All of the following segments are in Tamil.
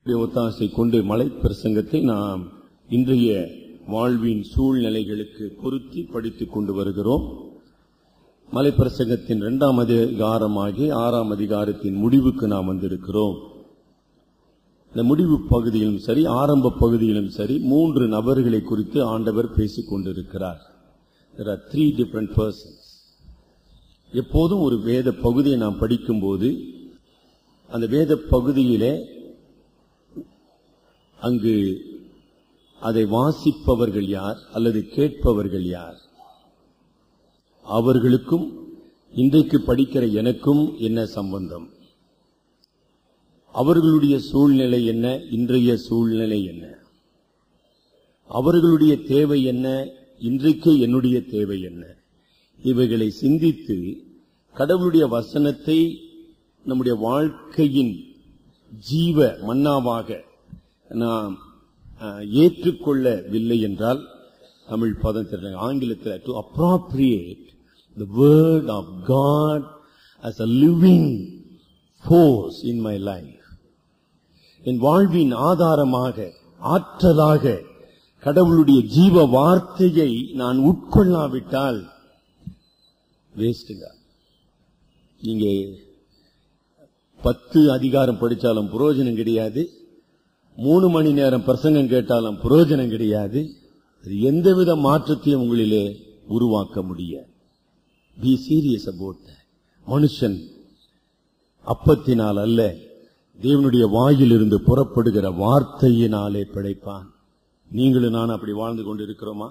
உடைய ஒத்தாசை கொண்டு மலை பிரசங்கத்தை நாம் இன்றைய வாழ்வின் சூழ்நிலைகளுக்கு பொருத்தி படித்துக் கொண்டு வருகிறோம் மலை பிரசங்கத்தின் இரண்டாம் அதிகாரமாகி ஆறாம் அதிகாரத்தின் முடிவுக்கு நாம் வந்திருக்கிறோம் இந்த முடிவு பகுதியிலும் சரி ஆரம்ப பகுதியிலும் சரி மூன்று நபர்களை குறித்து ஆண்டவர் பேசிக் கொண்டிருக்கிறார் there are three different persons எப்போதும் ஒரு வேத பகுதியை நாம் படிக்கும்போது அந்த வேத பகுதியிலே அங்கு அதை வாசிப்பவர்கள் யார் அல்லது கேட்பவர்கள் யார் அவர்களுக்கும் இன்றைக்கு படிக்கிற எனக்கும் என்ன சம்பந்தம் அவர்களுடைய சூழ்நிலை என்ன இன்றைய சூழ்நிலை என்ன அவர்களுடைய தேவை என்ன இன்றைக்கு என்னுடைய தேவை என்ன இவைகளை சிந்தித்து கடவுளுடைய வசனத்தை நம்முடைய வாழ்க்கையின் ஜீவ மன்னாவாக நாம் அஹ், ஏற்றுக்கொள்ளவில்லை என்றால் தமிழ் பதம் தெரியல ஆங்கிலத்தில் to appropriate the word of God as a living force in my life என் வாழ்வின் ஆதாரமாக ஆற்றலாக கடவுளுடைய ஜீவ வார்த்தையை நான் உட்கொள்ளாவிட்டால் வேஸ்டுங்க நீங்க பத்து அதிகாரம் படிச்சாலும் பிரயோஜனம் கிடையாது மூணு மணி நேரம் பிரசங்கம் கேட்டாலும் பிரயோஜனம் கிடையாது அது எந்தவித மாற்றத்தையும் உங்களிலே உருவாக்க முடியாது பி சீரியஸ் அபவுட் மனுஷன் அப்பத்தினால் அல்ல தேவனுடைய வாயிலிருந்து புறப்படுகிற வார்த்தையினாலே பிழைப்பான் நீங்களும் நான் அப்படி வாழ்ந்து கொண்டிருக்கிறோமா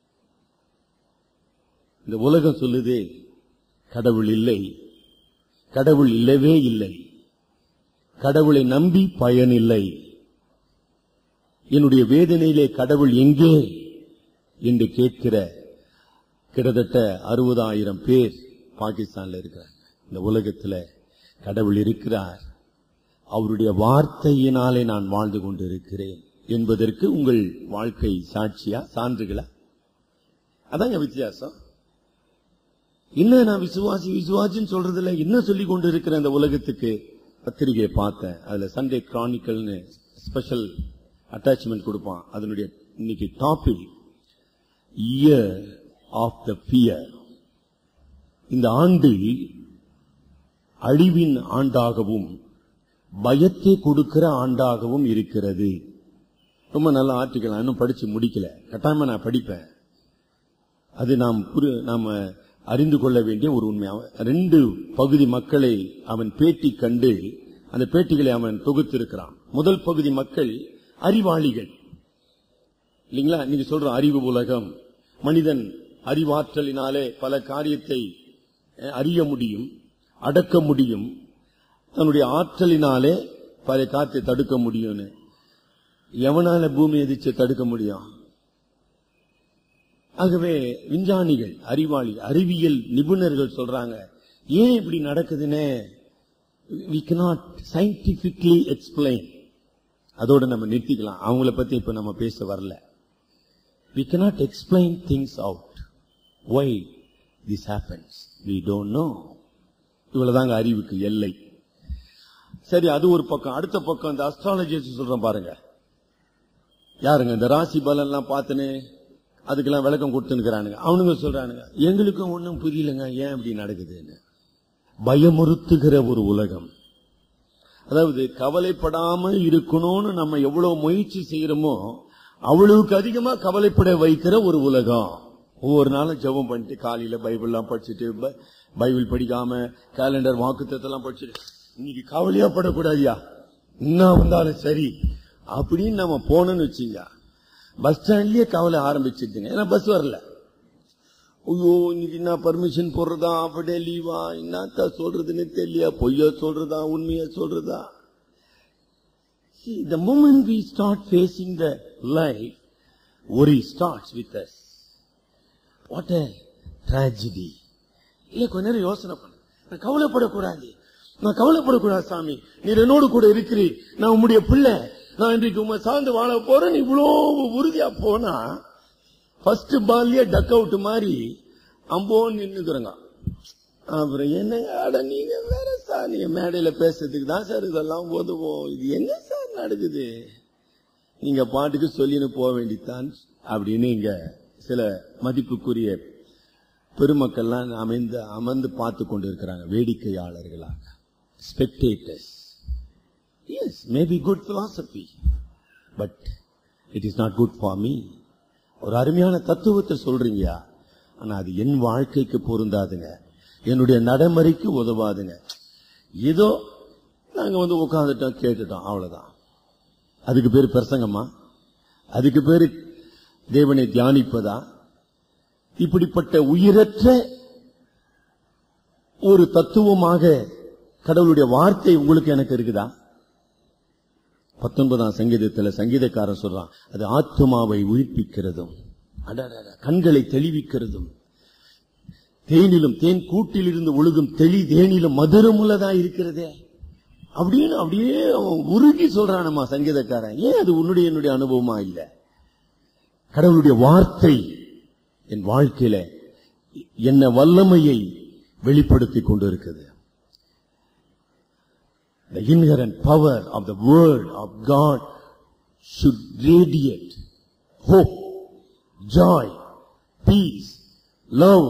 இந்த உலகம் சொல்லுதே கடவுள் இல்லை கடவுள் இல்லவே இல்லை கடவுளை நம்பி பயனில்லை என்னுடைய வேதனையிலே கடவுள் எங்கே என்று கேட்கிற கிட்டத்தட்ட அறுபதாயிரம் பேர் பாகிஸ்தான்ல இருக்கிறாங்க இந்த உலகத்துல கடவுள் இருக்கிறார் அவருடைய வார்த்தையினாலே நான் வாழ்ந்து கொண்டிருக்கிறேன் என்பதற்கு உங்கள் வாழ்க்கை சாட்சியா சான்றுகளா அதாங்க வித்தியாசம் என்ன நான் விசுவாசி விசுவாசின்னு சொல்றதுல என்ன சொல்லி கொண்டு இருக்கிற இந்த உலகத்துக்கு பத்திரிகையை பார்த்தேன் அதுல சண்டே கிரானிக்கல்னு ஸ்பெஷல் அட்டாச்மெண்ட் கொடுப்பான் அதனுடைய இன்னைக்கு topic year of the peer இந்த ஆண்டு அழிவின் ஆண்டாகவும் பயத்தை கொடுக்கிற ஆண்டாகவும் இருக்கிறது ரொம்ப நல்ல ஆர்டிக்கல் நான் இன்னும் படிச்சு முடிக்கல கட்டாயமா நான் படிப்பேன் அது நாம் புரி நாம அறிந்து கொள்ள வேண்டிய ஒரு உண்மை அவன் ரெண்டு பகுதி மக்களை அவன் பேட்டி கண்டு அந்த பேட்டிகளை அவன் தொகுத்திருக்கிறான் முதல் பகுதி மக்கள் அறிவாளிகள் இல்லைங்களா நீங்க சொல்ற அறிவு உலகம் மனிதன் அறிவாற்றலினாலே பல காரியத்தை அஹ், அறிய முடியும் அடக்க முடியும் தன்னுடைய ஆற்றலினாலே பல காரியத்தை தடுக்க முடியும்னு எவனால பூமி எதிர்த்து தடுக்க முடியும் ஆகவே விஞ்ஞானிகள் அறிவாளி அறிவியல் நிபுணர்கள் சொல்றாங்க ஏன் இப்படி நடக்குதுன்னு we cannot scientifically explain அதோட நம்ம நிறுத்திக்கலாம் அவங்கள பத்தி இப்ப நம்ம பேச வரல we cannot explain things out why this happens we don't know இவ்வளவுதாங்க அறிவுக்கு எல்லை சரி அது ஒரு பக்கம் அடுத்த பக்கம் இந்த அஸ்ட்ராலஜி சொல்றோம் பாருங்க யாருங்க இந்த ராசி பலன் எல்லாம் பார்த்துன்னு அதுக்கெல்லாம் விளக்கம் கொடுத்துனுக்குறானுங்க அவனுங்க சொல்றானுங்க எங்களுக்கும் ஒன்றும் புரியலங்க ஏன் இப்படி நடக்குதுன்னு பயமுறுத்துகிற ஒரு உலகம் அதாவது கவலைப்படாம இருக்கணும்னு நம்ம எவ்வளவு முயற்சி செய்யறோமோ அவ்வளவுக்கு அதிகமா கவலைப்பட வைக்கிற ஒரு உலகம் ஒவ்வொரு நாளும் ஜெபம் பண்ணிட்டு காலையில பைபிள்லாம் படிச்சுட்டு பை- பைபிள் படிக்காம கேலண்டர் வாக்குத்தத்தெல்லாம் படிச்சுட்டு இன்னைக்கு கவலையா படக்கூடாதியா என்ன வந்தாலும் சரி அப்படின்னு நம்ம போனோம்னு வச்சுங்க பஸ் ஸ்டாண்ட்லயே கவலை ஆரம்பிச்சிருதுங்க ஏன்னா பஸ் வரல ஐயோ இன்னைக்கு என்ன பர்மிஷன் போடுறதா அப்படியே லீவா என்னத்த சொல்றதுன்னு தெரியல பொய்யா சொல்றதா உண்மையா சொல்றதா See, the moment we start facing the life, worry starts with us. What a tragedy. இல்ல கொஞ்ச நேரம் யோசனை பண்ணு நான் கவலைப்படக்கூடாது நான் கவலைப்படக்கூடாது சாமி நீர் என்னோடு கூட இருக்கிறீ நான் உம்முடைய பிள்ளை நான் இன்றைக்கு உண்மை சார்ந்து வாழ போறேன் இவ்வளோ உறுதியா போனா ஃபர்ஸ்ட் பால்லயே டக் அவுட் மாதிரி அம்போன்னு நின்னுக்குறங்க அப்புறம் என்னங்க அட நீங்க வேற சார் நீங்க மேடையில பேசுறதுக்கு தான் சார் இதெல்லாம் உதவும் இது என்ன சார் நடக்குது நீங்க பாட்டுக்கு சொல்லின்னு போக வேண்டித்தான் அப்படின்னு இங்க சில மதிப்புக்குரிய பெருமக்கள்லாம் அமைந்து அமர்ந்து பார்த்து கொண்டு இருக்கிறாங்க வேடிக்கையாளர்களாக spectators yes maybe good philosophy but it is not good for me ஒரு அருமையான தத்துவத்தை சொல்றீங்கயா ஆனா அது என் வாழ்க்கைக்கு பொருந்தாதுங்க என்னுடைய நடைமுறைக்கு உதவாதுங்க ஏதோ நாங்க வந்து உட்காந்துட்டோம் கேட்டுட்டோம் அவ்வளவுதான் அதுக்கு பேர் பிரசங்கமா அதுக்கு பேரு தேவனை தியானிப்பதா இப்படிப்பட்ட உயிரற்ற ஒரு தத்துவமாக கடவுளுடைய வார்த்தை உங்களுக்கு எனக்கு இருக்குதா பத்தொன்பதாம் சங்கீதத்தில் சங்கீதக்காரன் சொல்றான் அது ஆத்மாவை உயிர்ப்பிக்கிறதும் அடடட, கண்களை தெளிவிக்கிறதும் தேனிலும் தேன் கூட்டில் இருந்து ஒழுகும் தெளி தேனிலும் மதுரமுள்ளதா இருக்கிறதே அப்படின்னு அப்படியே அவன் உருகி சொல்றானம்மா சங்கீதக்காரன் ஏன் அது உன்னுடைய என்னுடைய அனுபவமா இல்ல கடவுளுடைய வார்த்தை என் வாழ்க்கையில என்ன வல்லமையை வெளிப்படுத்தி கொண்டு இருக்குது The inherent power of the word of God should radiate hope, joy, peace, love,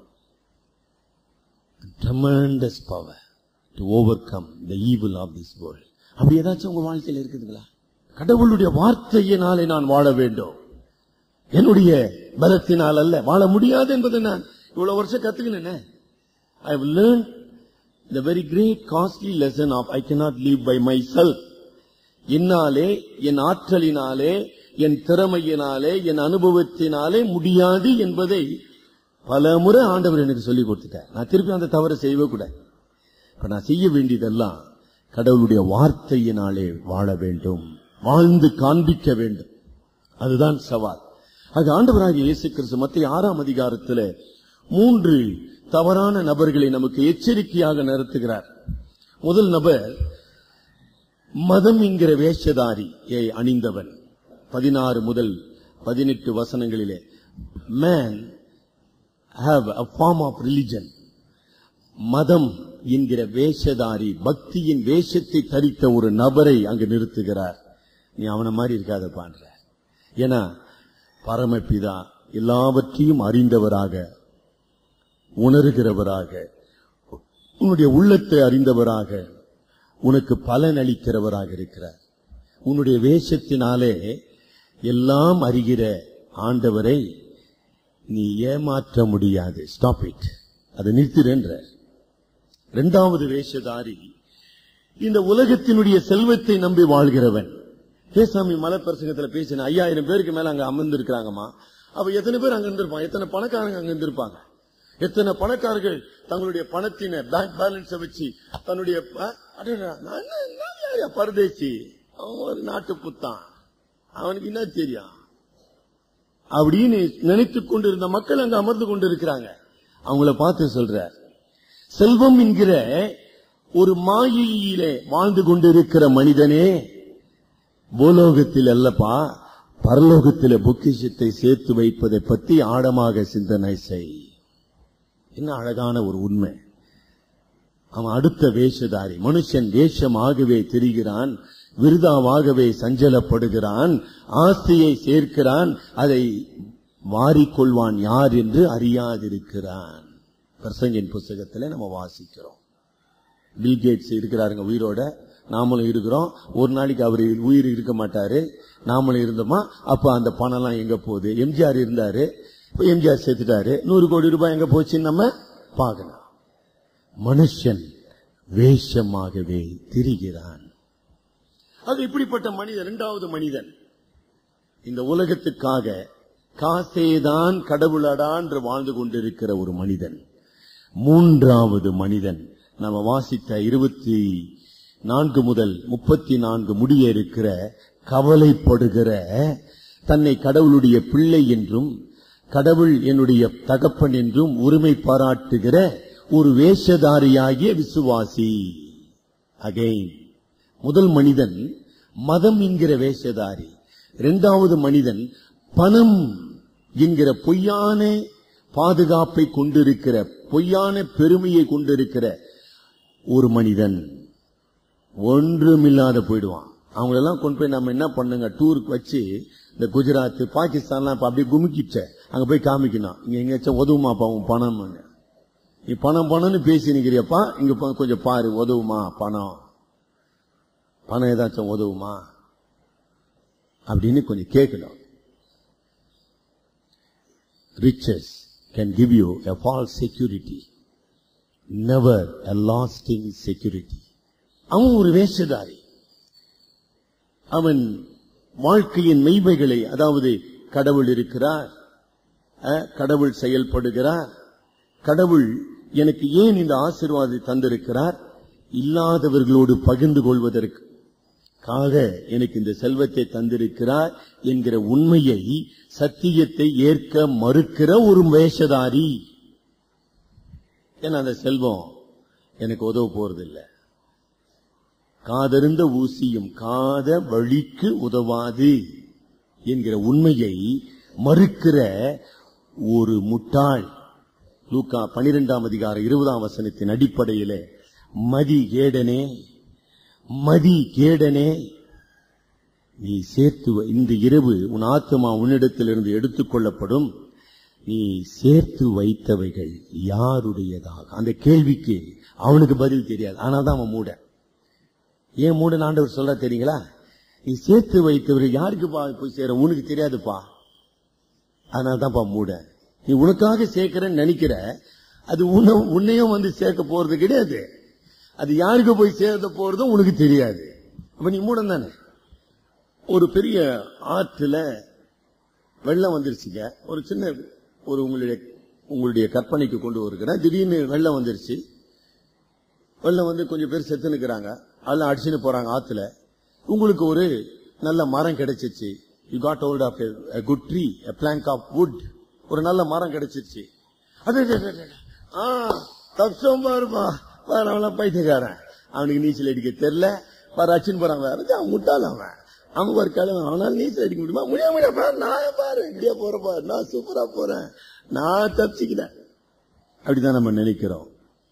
and tremendous power to overcome the evil of this world. அப்படி ஏதாச்சும் உங்க வாழ்க்கையில் இருக்குதுங்களா கடவுளுடைய வார்த்தையினாலே நான் வாழ வேண்டும் என்னுடைய பலத்தினால் அல்ல வாழ முடியாது என்பதை நான் இவ்வளவு வருஷம் கத்துக்கினேனே ஐ have learned the very great costly lesson of I cannot live by myself. என்னாலே என் ஆற்றலினாலே என் திறமையினாலே என் அனுபவத்தினாலே முடியாது என்பதை பல முறை ஆண்டவர் எனக்கு சொல்லிக் கொடுத்துட்டார் நான் திருப்பி அந்த தவறை செய்யவே கூடாது இப்ப நான் செய்ய வேண்டியதெல்லாம் கடவுளுடைய வார்த்தையினாலே வாழ வேண்டும் வாழ்ந்து காண்பிக்க வேண்டும் அதுதான் சவால் அது ஆண்டவராகிய இயேசு கிறிஸ்து மத்திய ஆறாம் அதிகாரத்தில் மூன்று தவறான நபர்களை நமக்கு எச்சரிக்கையாக நிறுத்துகிறார் முதல் நபர் மதம் என்கிற வேஷதாரியை அணிந்தவன் பதினாறு முதல் பதினெட்டு வசனங்களிலே man have a form of religion மதம் என்கிற வேஷதாரி பக்தியின் வேஷத்தை தரித்த ஒரு நபரை அங்கு நிறுத்துகிறார் நீ அவனை மாதிரி இருக்காத பான்ற ஏன்னா பரமபிதா எல்லாவற்றையும் அறிந்தவராக உணர்கிறவராக உன்னுடைய உள்ளத்தை அறிந்தவராக உனக்கு பலன் அளிக்கிறவராக இருக்கிறார் உன்னுடைய வேஷத்தினாலே எல்லாம் அறிகிற ஆண்டவரை நீ ஏமாற்ற முடியாது ஸ்டாப் இட் அதை நிறுத்திடுன்ற இரண்டாவது வேஷதாரி இந்த உலகத்தினுடைய செல்வத்தை நம்பி வாழ்கிறவன் பேசாமி மலை பிரசங்கத்துல பேசின ஐயாயிரம் பேருக்கு மேல அங்க அமர்ந்து இருக்கிறாங்கம்மா அப்ப எத்தனை பேர் அங்க இருந்திருப்பாங்க எத்தனை பணக்காரங்க அங்க இருந்திருப்பாங்க எத்தனை பணக்காரர்கள் தங்களுடைய பணத்தின பேங்க் பேலன்ஸ வச்சு தன்னுடைய அஹ், அடடா, நான் என்ன- நான் யார்யா பரதேசி அவன் ஒரு நாட்டு புத்தான் அவனுக்கு என்ன தெரியும் அப்படின்னு நினைத்துக் கொண்டிருந்த மக்கள் அங்க அமர்ந்து கொண்டு இருக்கிறாங்க அவங்கள பார்த்து சொல்ற செல்வம் என்கிற ஒரு மாயையிலே வாழ்ந்து கொண்டிருக்கிற மனிதனே பூலோகத்தில் அல்லப்பா பரலோகத்திலே பொக்கிஷத்தை சேர்த்து வைப்பதை பற்றி ஆழமாக சிந்தனை செய் என்ன அழகான ஒரு உண்மை அவன் அடுத்த வேஷதாரி மனுஷன் வேஷமாகவே தெரிகிறான் விருதாவாகவே சஞ்சலப்படுகிறான் ஆஸ்தியை சேர்க்கிறான் அதை வாரிக்கொள்வான் யார் என்று அறியாதிருக்கிறான் பிரசங்கின் புஸ்தகத்துல நம்ம வாசிக்கிறோம் பில்கேட்ஸ் இருக்கிறாருங்க உயிரோட நாமளும் இருக்கிறோம் ஒரு நாளைக்கு அவர் உயிர் இருக்க மாட்டாரு நாமளும் இருந்தோமா அப்ப அந்த பணம் எல்லாம் எங்க போகுது எம்ஜிஆர் இருந்தாரு இப்ப எம்ஜிஆர் சேர்த்துட்டாரு நூறு கோடி ரூபாய் எங்க போச்சுன்னு நம்ம பார்க்கணும் மனுஷன் வேஷமாகவே திரிகிறான் அது இப்படிப்பட்ட மனிதன் இரண்டாவது மனிதன் இந்த உலகத்துக்காக காசேதான் கடவுளடா என்று வாழ்ந்து கொண்டிருக்கிற ஒரு மனிதன் மூன்றாவது மனிதன் நம்ம வாசித்த இருபத்தி நான்கு முதல் முப்பத்தி நான்கு முடிய இருக்கிற கவலைப்படுகிற தன்னை கடவுளுடைய பிள்ளை என்றும் கடவுள் என்னுடைய தகப்பன் என்றும் உரிமை பாராட்டுகிற ஒரு வேஷதாரியாகிய விசுவாசி அகைன் முதல் மனிதன் மதம் என்கிற வேஷதாரி இரண்டாவது மனிதன் பணம் என்கிற பொய்யான பாதுகாப்பை கொண்டிருக்கிற பொய்யான பெருமையை கொண்டிருக்கிற ஒரு மனிதன் ஒன்றுமில்லாத போயிடுவான் அவங்களெல்லாம் கொண்டு போய் நம்ம என்ன பண்ணுங்க டூருக்கு வச்சு இந்த குஜராத் பாகிஸ்தான்லாம் இப்ப அப்படியே குமிக்கிச்ச அங்க போய் காமிக்கணும் இங்க எங்கேயாச்சும் உதவுமாப்பா உன் பணம் நீ பணம் பணம்னு பேசி நிக்கிறியப்பா இங்க பா- கொஞ்சம் பாரு உதவுமா பணம் பணம் ஏதாச்சும் உதவுமா அப்படின்னு கொஞ்சம் கேட்கணும் riches can give you a false security never a lasting security அவன் ஒரு வேஷதாரி அவன் வாழ்க்கையின் மெய்மைகளை அதாவது கடவுள் இருக்கிறார் அஹ், கடவுள் செயல்படுகிறார் கடவுள் எனக்கு ஏன் இந்த ஆசீர்வாதத்தை தந்திருக்கிறார் இல்லாதவர்களோடு பகிர்ந்து கொள்வதற்கு காக எனக்கு இந்த செல்வத்தை தந்திருக்கிறார் என்கிற உண்மையை சத்தியத்தை ஏற்க மறுக்கிற ஒரு வேஷதாரி ஏன்னா அந்த செல்வம் எனக்கு உதவ போறதில்லை காதருந்த ஊசியும் காத வழிக்கு உதவாது என்கிற உண்மையை மறுக்கிற ஒரு முட்டாள் லூக்கா பனிரெண்டாம் அதிகாரம் இருபதாம் வசனத்தின் அடிப்படையிலே மதி கேடனே மதி கேடனே நீ சேர்த்து வை- இந்த இரவு உன் ஆத்மா உன்னிடத்திலிருந்து எடுத்துக் கொள்ளப்படும் நீ சேர்த்து வைத்தவைகள் யாருடையதாக அந்த கேள்விக்கு அவனுக்கு பதில் தெரியாது ஆனால் தான் அவன் மூட ஏன் மூட ஆண்டவர் சொல்ல தெரியுங்களா நீ சேர்த்து வைத்தவர்கள் யாருக்கு பா போய் சேர உனக்கு தெரியாதுப்பா அதனால தான்ப்பா மூட நீ உனக்காக சேர்க்கிறேன்னு நினைக்கிற அது உன்னை உன்னையும் வந்து சேர்க்க போறது கிடையாது அது யாருக்கு போய் சேர்த்த போறதும் உனக்கு தெரியாது அப்ப நீ மூடம் தானே ஒரு பெரிய ஆற்றுல வெள்ளம் வந்துருச்சுங்க ஒரு சின்ன ஒரு உங்களுடைய உங்களுடைய கற்பனைக்கு கொண்டு வருகிறேன் திடீர்னு வெள்ளம் வந்துருச்சு வெள்ளம் வந்து கொஞ்சம் பேர் செத்து நிக்கிறாங்க அதெல்லாம் அடிச்சுன்னு போறாங்க ஆத்துல உங்களுக்கு ஒரு நல்ல மரம் கிடைச்சிச்சு you got hold of good tree a plank of wood ஒரு நல்ல மரம் கிடைச்சிருச்சு அது அது, அது, அது. ஆ தப்சம் பாருப்பா பாரு அவன் பைத்தியக்காரன் அவனுக்கு நீச்சல் அடிக்க தெரியல பாரு அச்சின் போறான் வேற அவன் முட்டாள் அவன் அவன் ஒரு கிழமை அவனால நீச்சல் அடிக்க முடியுமா முடிய முடியாப்பா நான் பாரு இப்படியே போறப்பா நான் சூப்பரா போறேன் நான் தப்பிச்சுக்கிறேன் அப்படிதான் நம்ம நினைக்கிறோம்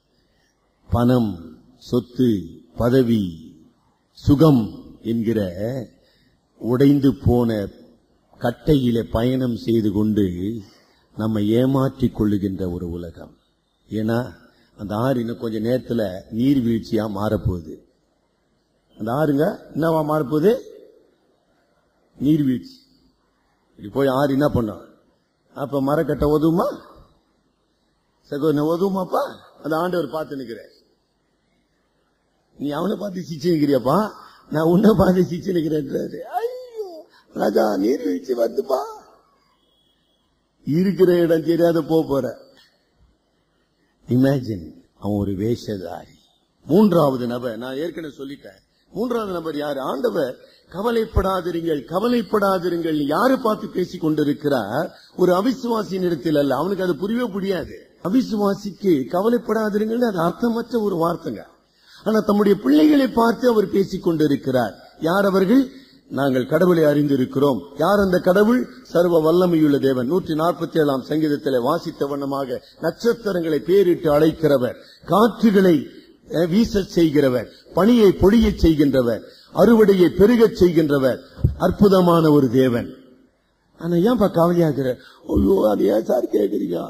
பணம் சொத்து பதவி சுகம் என்கிற உடைந்து போன கட்டையில பயணம் செய்து கொண்டு நம்ம ஏமாற்றிக் கொள்ளுகின்ற ஒரு உலகம் ஏன்னா அந்த ஆறு இன்னும் கொஞ்ச நேரத்துல நீர்வீழ்ச்சியா மாறப்போகுது அந்த ஆறுங்க என்னவா மாறப்போகுது நீர்வீழ்ச்சி இப்படி போய் ஆறு என்ன பண்ணும் அப்ப மரக்கட்டை உதவுமா சகோதரன் உதவுமாப்பா அந்த ஆண்டவர் பார்த்து நிக்கிறேன் நீ அவனை பார்த்து சிச்சு நிக்கிறியப்பா நான் உன்னை பார்த்து சிச்சு நிக்கிறேன்றாரு ஐயோ ராஜா நீர்வீழ்ச்சி வந்துப்பா இருக்கிற இடம் தெரியாத போக போற இமேஜின் அவன் ஒரு வேஷதாரி மூன்றாவது நபர் நான் ஏற்கனவே சொல்லிட்டேன் மூன்றாவது நபர் யாரு ஆண்டவர் கவலைப்படாதிருங்கள் கவலைப்படாதிருங்கள் யாரு பார்த்து பேசிக் கொண்டிருக்கிறார் ஒரு அவிசுவாசியின் இடத்தில் அல்ல அவனுக்கு அது புரியவே புரியாது அவிசுவாசிக்கு கவலைப்படாதிருங்கள் அது அர்த்தமற்ற ஒரு வார்த்தைங்க ஆனா தம்முடைய பிள்ளைகளை பார்த்து அவர் பேசிக் கொண்டிருக்கிறார் யார் அவர்கள் நாங்கள் கடவுளை அறிந்திருக்கிறோம் யார் அந்த கடவுள் சர்வ வல்லமையுள்ள தேவன் நூற்றி நாற்பத்தி ஏழாம் சங்கீதத்தில் வாசித்த வண்ணமாக நட்சத்திரங்களை பேரிட்டு அழைக்கிறவர் காற்றுகளை அஹ், வீசச் செய்கிறவர் பணியை பொழியச் செய்கின்றவர் அறுவடையை பெருகச் செய்கின்றவர் அற்புதமான ஒரு தேவன் ஆனா ஏன்பா கவலையாகிற ஐயோ அது ஏன் சார் கேக்குறீங்க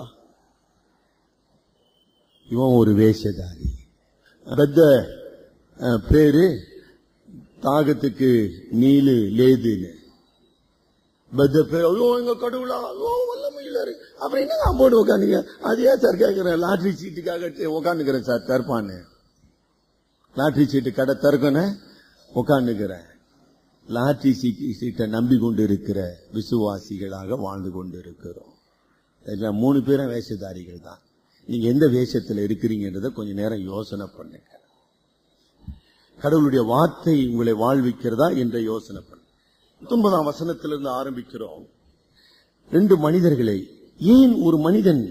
இவன் ஒரு வேஷதாரி பெத்த அஹ், பேரு தாகத்துக்கு நீலு லேதுன்னு பெத்த பேர் ஐயோ எங்க கடவுளா ஐயோ வல்லமையிலாரு அப்புறம் என்ன போட்டு உட்காந்துங்க அது ஏன் சார் கேட்கிறேன் லாட்டரி சீட்டுக்காக உட்காந்துக்கிறேன் சார் தற்பான்னு லாட்டரி சீட்டு கடை திறக்கணும் உட்காந்துக்கிறேன் லாட்டரி சீட்டு சீட்டை நம்பி கொண்டு இருக்கிற விசுவாசிகளாக வாழ்ந்து கொண்டு இருக்கிறோம் இதுல மூணு பேரும் வேஷதாரிகள் தான் நீங்க எந்த வேஷத்துல இருக்கிறீங்கன்றத கொஞ்ச நேரம் யோசனை பண்ணுங்க கடவுளுடைய வார்த்தை உங்களை வாழ்விக்கிறதா என்ற யோசனை பண்ணு பத்தொன்பதாம் வசனத்திலிருந்து ஆரம்பிக்கிறோம் ரெண்டு மனிதர்களை ஏன் ஒரு மனிதன்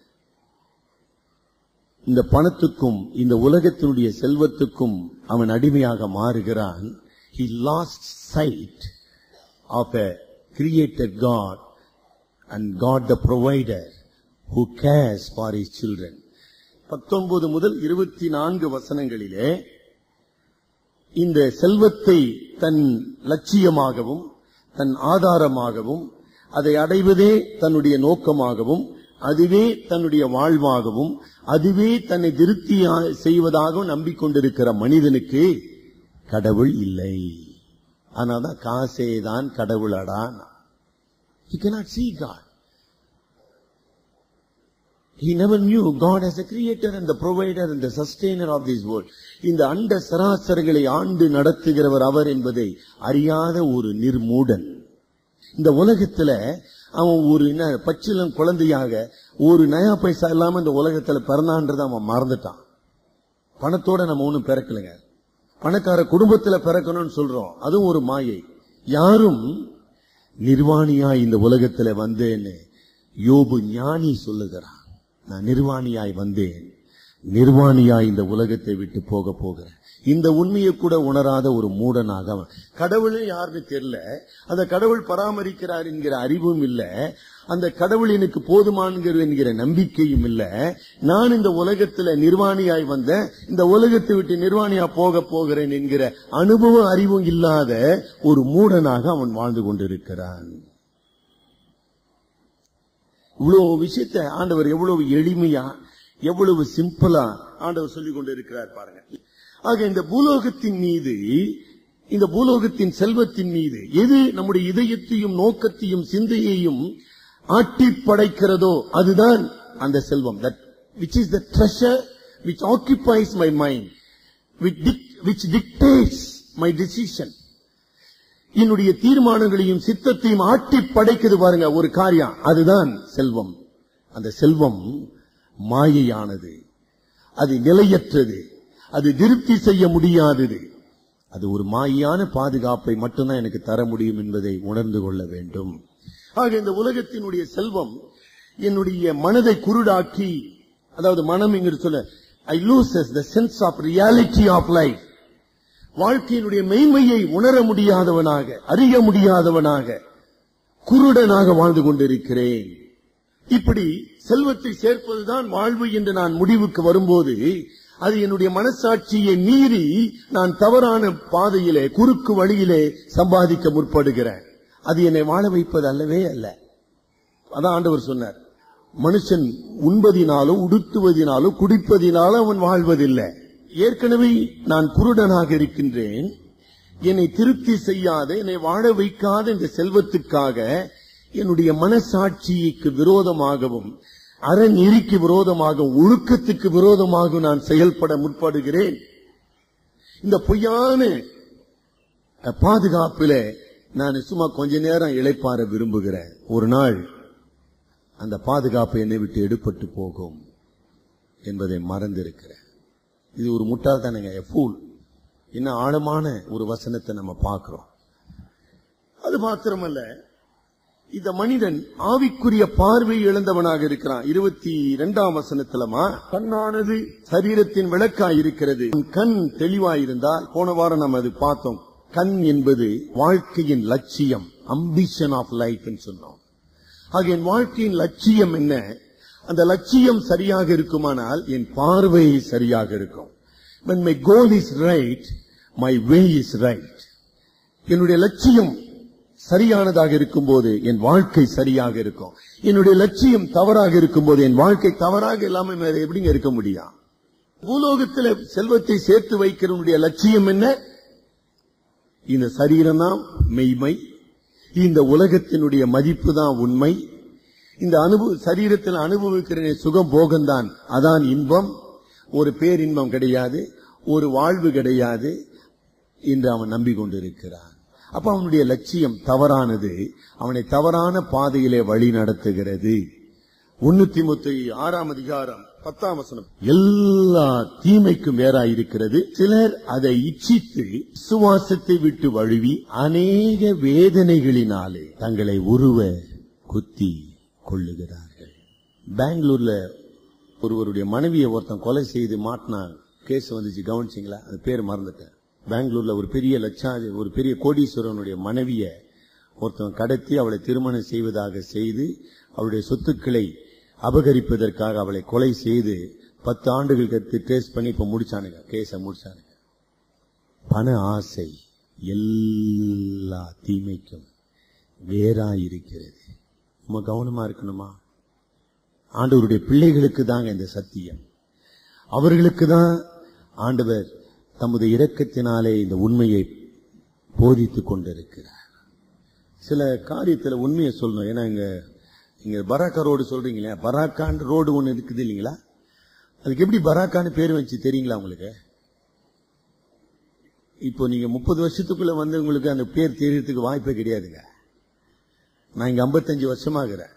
இந்த பணத்துக்கும் இந்த உலகத்தினுடைய செல்வத்துக்கும் அவன் அடிமையாக மாறுகிறான் he lost sight of a created God and God the provider who cares for his children பத்தொன்பது முதல் இருபத்தி நான்கு வசனங்களிலே இந்த செல்வத்தை தன் லட்சியமாகவும் தன் ஆதாரமாகவும் அதை அடைவதே தன்னுடைய நோக்கமாகவும் அதுவே தன்னுடைய வாழ்வாகவும் அதுவே தன்னை திருப்தி செய்வதாகவும் நம்பிக்கொண்டிருக்கிற மனிதனுக்கு கடவுள் இல்லை ஆனாதான் காசே தான் கடவுளடான் He cannot see God. He never knew God as a creator and the provider and the sustainer of this world. இந்த அண்ட சராசரங்களை ஆண்டு நடத்துகிறவர் அவர் என்பதை அறியாத ஒரு நிர்மூடன் இந்த உலகத்துல அவன் ஒரு என்ன பச்சிலம் குழந்தையாக ஒரு நயா பைசா இல்லாம இந்த உலகத்துல பிறந்தான்றதை அவன் மறந்துட்டான் பணத்தோட நம்ம ஒண்ணும் பிறக்கலைங்க பணக்கார குடும்பத்துல பிறக்கணும்னு சொல்றோம் அதுவும் ஒரு மாயை யாரும் நிர்வாணியாய் இந்த உலகத்துல வந்தேன்னு யோபு ஞானி சொல்லுகிறான் நான் நிர்வாணியாய் வந்தேன் நிர்வாணியாய் இந்த உலகத்தை விட்டு போக போகிறேன் இந்த உண்மையை கூட உணராத ஒரு மூடனாக அவன் கடவுளே யாருன்னு தெரியல அந்த கடவுள் பராமரிக்கிறார் என்கிற அறிவும் இல்ல அந்த கடவுள் எனக்கு போதுமான்கிற என்கிற நம்பிக்கையும் இல்ல நான் இந்த உலகத்துல நிர்வாணியாய் வந்தேன் இந்த உலகத்தை விட்டு நிர்வாணியா போக போகிறேன் என்கிற அனுபவ அறிவும் இல்லாத ஒரு மூடனாக அவன் வாழ்ந்து கொண்டிருக்கிறான் இவ்வளவு விஷயத்தை ஆண்டவர் எவ்வளவு எளிமையா எவ்வளவு சிம்பிளா ஆண்டவர் சொல்லிக் கொண்டிருக்கிறார் பாருங்க ஆக இந்த பூலோகத்தின் மீது இந்த பூலோகத்தின் செல்வத்தின் மீது எது நம்முடைய இதயத்தையும் நோக்கத்தையும் சிந்தையையும் ஆட்டி படைக்கிறதோ அதுதான் அந்த செல்வம் that which is the treasure which occupies my mind which dictates my decision என்னுடைய தீர்மானங்களையும் சித்தத்தையும் ஆட்டி படைக்குது பாருங்க ஒரு காரியம் அதுதான் செல்வம் அந்த செல்வம் மாயையானது அது நிலையற்றது அது திருப்தி செய்ய முடியாதது அது ஒரு மாயான பாதுகாப்பை மட்டும்தான் எனக்கு தர முடியும் என்பதை உணர்ந்து கொள்ள வேண்டும் ஆக இந்த உலகத்தினுடைய செல்வம் என்னுடைய மனதை குருடாக்கி அதாவது மனம் இங்கு சொல்ல I loses the sense of reality of life வாழ்க்கையினுடைய மெய்மையை உணர முடியாதவனாக அறிய முடியாதவனாக குருடனாக வாழ்ந்து கொண்டிருக்கிறேன் இப்படி செல்வத்தை சேர்ப்பதுதான் வாழ்வு என்று நான் முடிவுக்கு வரும்போது அது என்னுடைய மனசாட்சியை மீறி நான் தவறான பாதையிலே குறுக்கு வழியிலே சம்பாதிக்க முற்படுகிறேன் அது என்னை வாழ வைப்பது அல்லவே அல்ல அதான் ஆண்டவர் சொன்னார் மனுஷன் உண்பதினாலோ உடுத்துவதினாலோ குடிப்பதினாலோ அவன் வாழ்வதில்லை ஏற்கனவே நான் குருடனாக இருக்கின்றேன் என்னை திருப்தி செய்யாத என்னை வாழ வைக்காத இந்த செல்வத்துக்காக என்னுடைய மனசாட்சிக்கு விரோதமாகவும் அறநெறிக்கு விரோதமாகவும் ஒழுக்கத்துக்கு விரோதமாக நான் செயல்பட முற்படுகிறேன் இந்த பொய்யான பாதுகாப்பில நான் சும்மா கொஞ்ச நேரம் இழைப்பார விரும்புகிறேன் ஒரு நாள் அந்த பாதுகாப்பு என்னை விட்டு எடுப்பட்டு போகும் என்பதை மறந்திருக்கிறேன் இது ஒரு முட்டாள்தானுங்க ஃபூல் இன்னும் ஆழமான ஒரு வசனத்தை நம்ம பார்க்கிறோம் அது மாத்திரமல்ல இந்த மனிதன் ஆவிக்குரிய பார்வை இழந்தவனாக இருக்கிறான் இருபத்தி இரண்டாம் வசனத்திலமா கண்ணானது சரீரத்தின் விளக்காய் இருக்கிறது கண் தெளிவாயிருந்தால் போன வாரம் நம்ம அது பார்த்தோம் கண் என்பது வாழ்க்கையின் லட்சியம் அம்பிஷன் ஆஃப் லைஃப் சொன்னோம் ஆக என் வாழ்க்கையின் லட்சியம் என்ன அந்த லட்சியம் சரியாக இருக்குமானால் என் பார்வை சரியாக இருக்கும் when my goal is right my way is right என்னுடைய லட்சியம் சரியானதாக இருக்கும்போது என் வாழ்க்கை சரியாக இருக்கும் என்னுடைய லட்சியம் தவறாக இருக்கும்போது என் வாழ்க்கை தவறாக இல்லாம வேற எப்படிங்க இருக்க முடியும் பூலோகத்தில் செல்வத்தை சேர்த்து வைக்கிறவனுடைய லட்சியம் என்ன இந்த சரீரம் தான் மெய்மை இந்த உலகத்தினுடைய மதிப்பு தான் உண்மை இந்த அனுபவ சரீரத்தில் அனுபவிக்கிற சுகம் போகம்தான் அதான் இன்பம் ஒரு பேரின்பம் கிடையாது ஒரு வாழ்வு கிடையாது என்று அவன் நம்பிக்கொண்டிருக்கிறான் அப்ப அவனுடைய லட்சியம் தவறானது அவனை தவறான பாதையிலே வழி நடத்துகிறது முன்னூத்தி முத்தி ஆறாம் அதிகாரம் பத்தாம் வசனம் எல்லா தீமைக்கும் வேறாயிருக்கிறது சிலர் அதை இச்சித்து சுவாசத்தை விட்டு வழுவி அநேக வேதனைகளினாலே தங்களை உருவ குத்தி கொள்ளுகிறார்கள் பெங்களூர்ல ஒருவருடைய மனைவியை ஒருத்தன் கொலை செய்து மாட்டினா கேஸ் வந்துச்சு கவனிச்சிங்களா அது பேர் மறந்துட்டேன் பெங்களூர்ல ஒரு பெரிய லட்சாதி ஒரு பெரிய கோடீஸ்வரனுடைய மனைவிய ஒருத்தன் கடத்தி அவளை திருமணம் செய்வதாக செய்து அவளுடைய சொத்துக்களை அபகரிப்பதற்காக அவளை கொலை செய்து பத்து ஆண்டுகள் கத்து ட்ரேஸ் பண்ணி இப்ப முடிச்சானுங்க கேஸ முடிச்சானுங்க பண ஆசை எல்லா தீமைக்கும் வேறா இருக்கிறது நம்ம கவனமா இருக்கணுமா ஆண்டவருடைய பிள்ளைகளுக்கு தாங்க இந்த சத்தியம் அவர்களுக்கு தான் ஆண்டவர் தமது இரக்கத்தினாலே இந்த உண்மையை போதித்துக் கொண்டிருக்கிறார் சில காரியத்துல உண்மையை சொல்லணும் ஏன்னா இங்க இங்க பராக்கா ரோடு சொல்றீங்களே பராக்கான் ரோடு ஒண்ணு இருக்குது இல்லைங்களா அதுக்கு எப்படி பராக்கான்னு பேர் வச்சு தெரியுங்களா உங்களுக்கு இப்போ நீங்க முப்பது வருஷத்துக்குள்ள வந்து உங்களுக்கு அந்த பேர் தெரியறதுக்கு வாய்ப்பே கிடையாதுங்க நான் இங்க 55 வருஷமாகிறேன்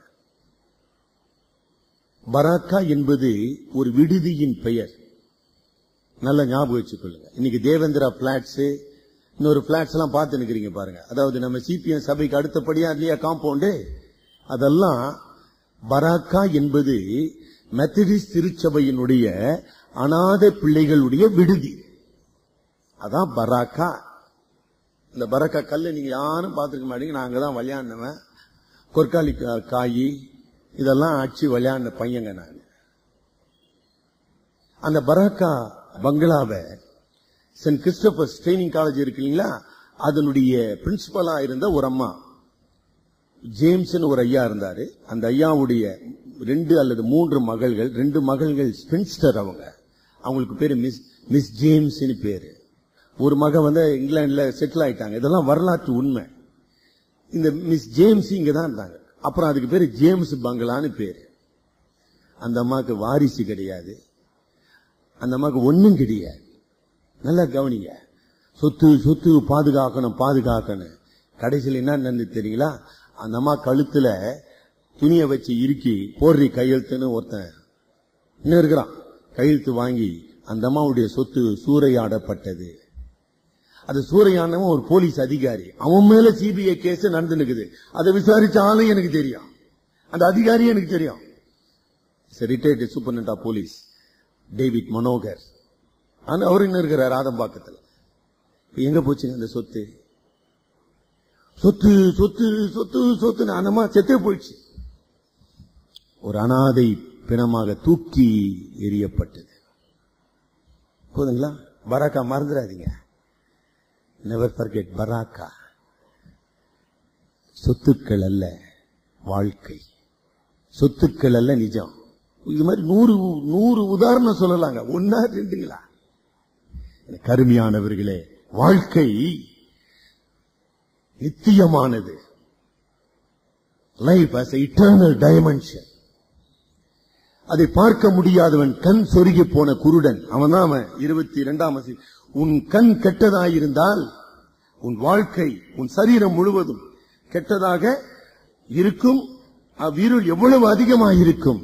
பராக்கா என்பது ஒரு விடுதியின் பெயர் நல்ல ஞாபகம் வச்சுக்கொள்ளுங்க இன்னைக்கு தேவேந்திரா பிளாட்ஸ் இன்னொரு பிளாட்ஸ் எல்லாம் பார்த்து நிக்கிறீங்க பாருங்க அதாவது நம்ம சிபிஎம் சபைக்கு அடுத்தபடியா இல்லையா காம்பவுண்டு அதெல்லாம் பராக்கா என்பது மெத்தடிஸ்ட் திருச்சபையினுடைய அநாத பிள்ளைகளுடைய விடுதி அதான் பராக்கா இந்த பராக்கா கல்லை நீங்க யாரும் பார்த்துருக்க மாட்டீங்க நான் அங்கதான் விளையாடினவன் கொற்காலி கா- காயி இதெல்லாம் அடிச்சு விளையாடின பையங்க நான் அந்த பராக்கா பங்களாவை சென்ட் கிறிஸ்டபர்ஸ் ட்ரைனிங் காலேஜ் இருக்கு இல்லைங்களா அதனுடைய பிரின்சிபலா இருந்த ஒரு அம்மா ஜேம்ஸ்னு ஒரு ஐயா இருந்தாரு அந்த ஐயாவுடைய ரெண்டு அல்லது மூன்று மகள்கள் ரெண்டு மகள்கள் ஸ்பின்ஸ்டர் அவங்க அவங்களுக்கு பேரு மிஸ் மிஸ் ஜேம்ஸ்னு பேரு ஒரு மக வந்து இங்கிலாந்துல செட்டில் ஆயிட்டாங்க இதெல்லாம் வரலாற்று உண்மை இந்த மிஸ் ஜேம்ஸ் இங்க தான் இருந்தாங்க அப்புறம் அதுக்கு பேரு ஜேம்ஸ் பங்களான்னு பேரு அந்த அம்மாவுக்கு வாரிசு கிடையாது அந்த அம்மாவுக்கு ஒண்ணும் கிடையாது நல்லா கவனிங்க சொத்து சொத்து பாதுகாக்கணும் பாதுகாக்கணும் கடைசியில் என்ன நடந்து தெரியுங்களா அந்த அம்மா கழுத்துல துணியை வச்சு இறுக்கி போடுறி கையெழுத்துன்னு ஒருத்தன் இன்னும் இருக்கிறான் கையெழுத்து வாங்கி அந்த அம்மாவுடைய சொத்து சூறையாடப்பட்டது அது சூறையானவன் ஒரு போலீஸ் அதிகாரி அவன் மேல சிபிஐ கேஸ் நடந்து இருக்குது அதை விசாரிச்ச ஆளும் எனக்கு தெரியும் அந்த அதிகாரியும் எனக்கு தெரியும் retired superintendent of police David Manohar ஆனா அவரு இன்னும் இருக்கிறார் ஆதம்பாக்கத்தில் இப்ப எங்க போச்சுங்க அந்த சொத்து சொத்து சொத்து சொத்து சொத்து அனமா செத்தே போயிடுச்சு ஒரு அனாதை பிணமாக தூக்கி எறியப்பட்டது போதுங்களா பராக்கா மறந்துடாதீங்க நெவர் forget பராக்கா சொத்துக்கள் அல்ல வாழ்க்கை சொத்துக்கள் அல்ல நிஜம் இது மாதிரி நூறு நூறு உதாரணம் சொல்லலாங்க ஒன்னா ரெண்டுங்களா எனக்கு அருமையானவர்களே வாழ்க்கை நித்தியமானது life as a eternal dimension அதை பார்க்க முடியாதவன் கண் சொருகி போன குருடன் அவன் தான் அவன் இருபத்தி இரண்டாம் உன் கண் கெட்டதாயிருந்தால் உன் வாழ்க்கை உன் சரீரம் முழுவதும் கெட்டதாக இருக்கும் அவ்விருள் எவ்வளவு அதிகமாயிருக்கும்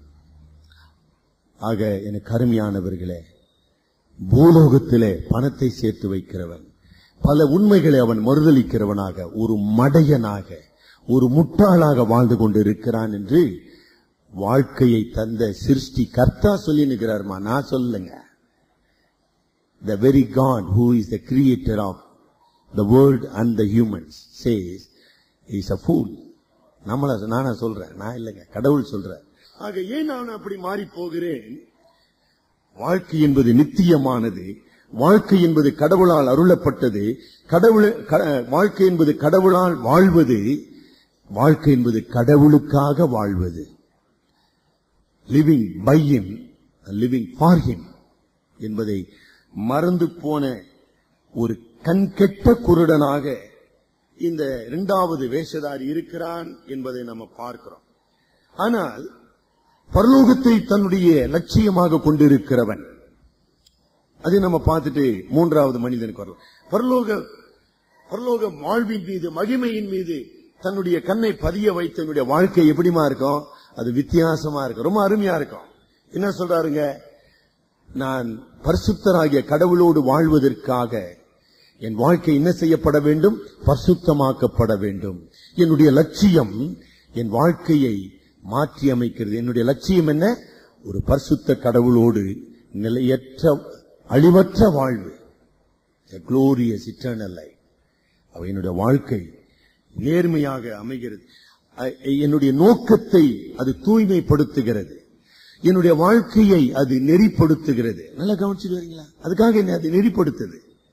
ஆக எனக்கு அருமையானவர்களே பூலோகத்திலே பணத்தை சேர்த்து வைக்கிறவன் பல உண்மைகளை அவன் மறுதளிக்கிறவனாக ஒரு மடையனாக ஒரு முட்டாளாக வாழ்ந்து கொண்டிருக்கிறான் என்று வாழ்க்கையை தந்த சிருஷ்டி கர்த்தா சொல்லி நிற்கிறார்மா நான் சொல்லுங்க the very God who is the creator of the world and the humans says is a fool நம்மள நானா சொல்றேன் நான் இல்லைங்க கடவுள் சொல்றேன் ஆக ஏன் நான் அப்படி மாறி போகிறேன் வாழ்க்கை என்பது நித்தியமானது வாழ்க்கை என்பது கடவுளால் அருளப்பட்டது கடவுள் க- வாழ்க்கை என்பது கடவுளால் வாழ்வது வாழ்க்கை என்பது கடவுளுக்காக வாழ்வது living by him living for him என்பதை மறந்து போன ஒரு கண்கெட்ட குருடனாக இந்த இரண்டாவது வேஷதாரி இருக்கிறான் என்பதை நம்ம பார்க்கிறோம் ஆனால் பரலோகத்தை தன்னுடைய லட்சியமாக கொண்டிருக்கிறவன் அதை நம்ம பார்த்துட்டு மூன்றாவது மனிதனுக்கு வரலாம் பரலோக பரலோக வாழ்வின் மீது மகிமையின் மீது தன்னுடைய கண்ணை பதிய வைத்த தன்னுடைய வாழ்க்கை எப்படிமா இருக்கும் அது வித்தியாசமா இருக்கும் ரொம்ப அருமையா இருக்கும் என்ன சொல்றாருங்க நான் பரிசுத்தராகிய கடவுளோடு வாழ்வதற்காக என் வாழ்க்கை என்ன செய்யப்பட வேண்டும் பரிசுத்தமாக்கப்பட வேண்டும் என்னுடைய லட்சியம் என் வாழ்க்கையை மாற்றி அமைக்கிறது என்னுடைய லட்சியம் என்ன ஒரு பரிசுத்த கடவுளோடு நிலையற்ற அழிவற்ற வாழ்வு குளோரியஸ் இட்டர்னல் லைஃப் அவ என்னுடைய வாழ்க்கை நேர்மையாக அமைகிறது அ- என்னுடைய நோக்கத்தை அது தூய்மைப்படுத்துகிறது என்னுடைய வாழ்க்கையை அது நெறிப்படுத்துகிறது நல்லா கவனிச்சுட்டு வரீங்களா அதுக்காக என்ன அது நெறிப்படுத்துது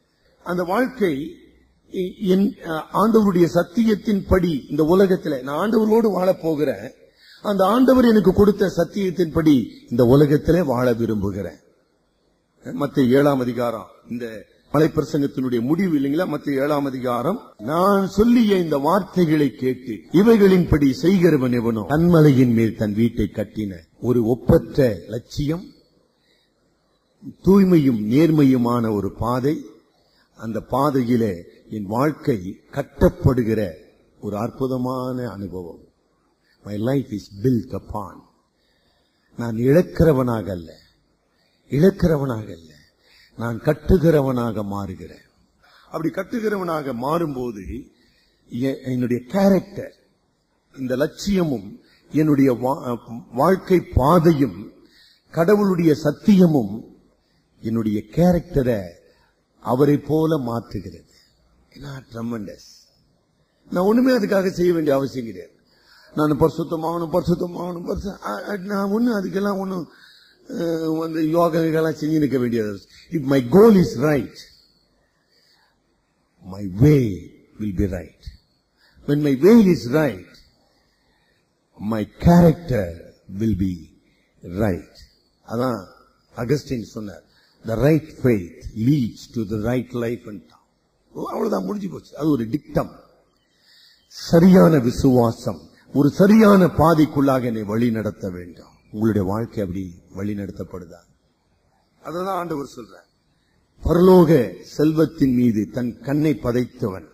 அந்த வாழ்க்கை இ- என் அஹ், ஆண்டவருடைய சத்தியத்தின் படி இந்த உலகத்துல நான் ஆண்டவரோடு வாழப் போகிறேன் அந்த ஆண்டவர் எனக்கு கொடுத்த சத்தியத்தின்படி இந்த உலகத்திலே வாழ விரும்புகிறேன் மத்த ஏழாம் அதிகாரம் இந்த மலைப்பிரசங்கத்தினுடைய முடிவு இல்லைங்களா மத்த ஏழாம் அதிகாரம் நான் சொல்லிய இந்த வார்த்தைகளை கேட்டு இவைகளின்படி செய்கிறவன் எவனோ கண்மலையின் மேல் தன் வீட்டை கட்டின ஒரு ஒப்பற்ற லட்சியம் தூய்மையும் நேர்மையுமான ஒரு பாதை அந்த பாதையிலே என் வாழ்க்கை கட்டப்படுகிற ஒரு அற்புதமான அனுபவம் my life is built upon நான் இழக்கிறவனாக அல்ல இழக்கிறவனாக அல்ல நான் கட்டுகிறவனாக மாறுகிறேன் அப்படி கட்டுகிறவனாக மாறும்போது எ- என்னுடைய கேரக்டர் இந்த லட்சியமும் என்னுடைய வா- வாழ்க்கை பாதையும் கடவுளுடைய சத்தியமும் என்னுடைய கேரக்டரை அவரை போல மாற்றுகிறது ட்ரமண்டஸ் நான் ஒண்ணுமே அதுக்காக செய்ய வேண்டிய அவசியம் கிடையாது நான் பரிசுத்தமாகணும் பரிசுத்தமாகணும் பரிசு அ- அ- நான் ஒண்ணு அதுக்கெல்லாம் ஒன்றும் வந்து யோகாக்கெல்லாம் செஞ்சு நிற்க வேண்டியது if my goal is right my way will be right when my way is right my character will be right அதான் அகஸ்டின் சொன்னார் the right faith leads to the right life and அவ்வளவுதான் முடிஞ்சு போச்சு அது ஒரு டிக்டம் சரியான விசுவாசம் ஒரு சரியான பாதைக்குள்ளாக என்னை வழி நடத்த வேண்டும் உங்களுடைய வாழ்க்கை அப்படி வழி நடத்தப்படுதா அததான் ஆண்டவர் சொல்றார் பரலோக செல்வத்தின் மீது தன் கண்ணை பதைத்தவன்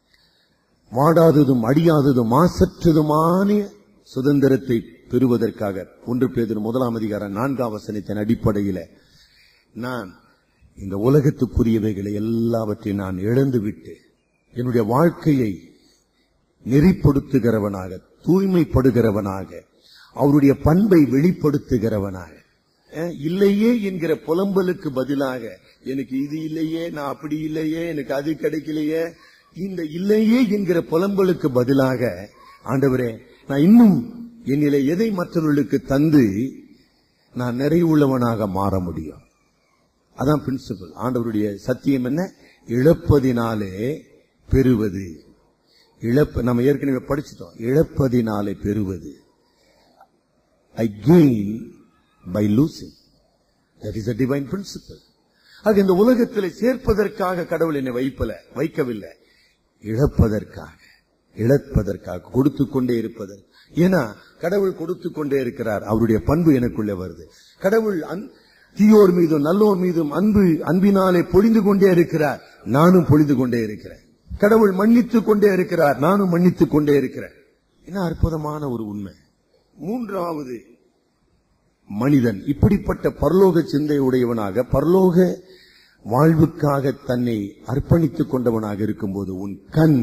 வாடாததும் அடியாததும் மாசற்றதுமான சுதந்திரத்தை பெறுவதற்காக ஒன்று பேதர் முதலாம் அதிகாரம் நான்காம் வசனத்தின் அடிப்படையில நான் இந்த உலகத்துக்குரியவைகளை எல்லாவற்றையும் நான் இழந்துவிட்டு என்னுடைய வாழ்க்கையை நெறிப்படுத்துகிறவனாக தூய்மைப்படுகிறவனாக அவருடைய பண்பை வெளிப்படுத்துகிறவனாக அஹ், இல்லையே என்கிற புலம்பலுக்கு பதிலாக எனக்கு இது இல்லையே நான் அப்படி இல்லையே எனக்கு அது கிடைக்கலையே இந்த இல்லையே என்கிற புலம்பலுக்கு பதிலாக ஆண்டவரே நான் இன்னும் என்னிலே எதை மற்றவர்களுக்கு தந்து நான் நிறைவுள்ளவனாக மாற முடியும் அதான் பிரின்சிபல் ஆண்டவருடைய சத்தியம் என்ன இழப்பதினாலே பெறுவது இழப்பு நம்ம ஏற்கனவே படிச்சிட்டோம் இழப்பதினாலே பெறுவது I gain by losing that is a divine principle அது இந்த உலகத்தில் சேர்ப்பதற்காக கடவுள் என்னை வைப்பல வைக்கவில்லை இழப்பதற்காக இழப்பதற்காக கொடுத்து கொண்டே இருப்பதற்கு ஏன்னா கடவுள் கொடுத்து கொண்டே இருக்கிறார் அவருடைய பண்பு எனக்குள்ளே வருது கடவுள் அன்- தீயோர் மீதும் நல்லோர் மீதும் அன்பு அன்பினாலே பொழிந்து கொண்டே இருக்கிறார் நானும் பொழிந்து கொண்டே இருக்கிறேன் கடவுள் மன்னித்துக் கொண்டே இருக்கிறார் நானும் மன்னித்துக் கொண்டே இருக்கிறேன் என்ன அற்புதமான ஒரு உண்மை மூன்றாவது மனிதன் இப்படிப்பட்ட பரலோக சிந்தை உடையவனாக பரலோக வாழ்வுக்காக தன்னை அர்ப்பணித்துக் கொண்டவனாக இருக்கும்போது உன் கண்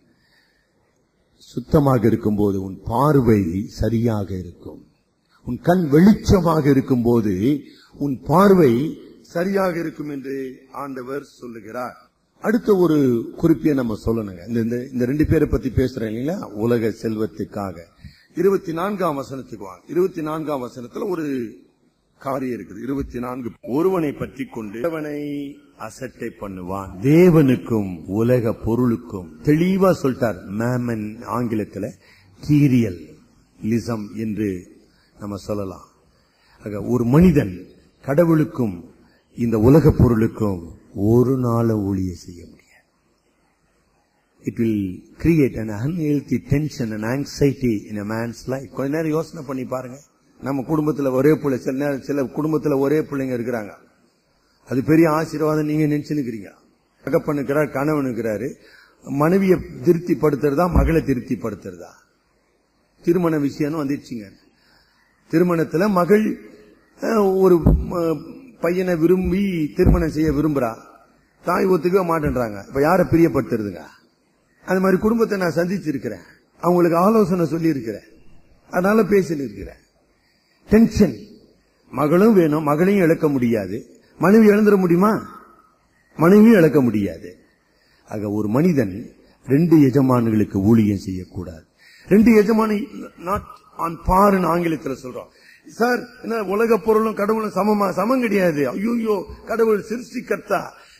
சுத்தமாக இருக்கும்போது உன் பார்வை சரியாக இருக்கும் உன் கண் வெளிச்சமாக இருக்கும்போது உன் பார்வை சரியாக இருக்கும் என்று ஆண்டவர் சொல்லுகிறார் அடுத்த ஒரு குறிப்பை நம்ம சொல்லணுங்க இந்த- இந்த இந்த ரெண்டு பேரை பத்தி பேசுறேன் இல்லைங்களா உலக செல்வத்துக்காக இருபத்தி நான்காம் வசனத்துக்கு வாங்க இருபத்தி நான்காம் வசனத்துல ஒரு காரியம் இருக்குது இருபத்தி நான்கு ஒருவனை பற்றி கொண்டு அவனை அசட்டை பண்ணுவான் தேவனுக்கும் உலக பொருளுக்கும் தெளிவா சொல்லிட்டார் மேமன் ஆங்கிலத்துல கீரியல் லிசம் என்று நம்ம சொல்லலாம் ஆக ஒரு மனிதன் கடவுளுக்கும் இந்த உலக பொருளுக்கும் ஒரு நாள ஊழிய செய்ய முடியாது it will create an unhealthy tension and anxiety in a man's life கொஞ்ச நேரம் யோசனை பண்ணி பாருங்க நம்ம குடும்பத்துல ஒரே பிள்ளை சில நேரம் சில குடும்பத்துல ஒரே பிள்ளைங்க இருக்கிறாங்க அது பெரிய ஆசீர்வாதம் நீங்க நினைச்சுன்னுக்கிறீங்க தகப்பன் இருக்கிறார் கணவன் இருக்கிறாரு மனைவியை திருப்திப்படுத்துறதா மகளை திருப்திப்படுத்துறதா திருமண விஷயம்னு வந்துடுச்சுங்க திருமணத்துல மகள் அஹ், ஒரு அஹ், பையனை விரும்பி திருமணம் செய்ய விரும்புறா தாய் ஒத்துக்க மாட்டேன்றாங்க இப்ப யார பிரியப்படுத்துறதுங்க அது மாதிரி குடும்பத்தை நான் சந்திச்சிருக்கிறேன் அவங்களுக்கு ஆலோசனை சொல்லி இருக்கிறேன் அதனால பேசின்னு இருக்கிறேன் டென்ஷன் மகளும் வேணும் மகளையும் இழக்க முடியாது மனைவி இழந்துட முடியுமா மனைவியும் இழக்க முடியாது ஆக ஒரு மனிதன் ரெண்டு எஜமான்களுக்கு ஊழியம் செய்யக்கூடாது ரெண்டு எஜமானி நாட் ஆன் பார்னு ஆங்கிலத்தில் சொல்றோம் சார் என்ன உலக பொருளும் கடவுளும் சமமா சமம் கிடையாது ஐயோ கடவுள் சிருஷ்டிகர்த்தா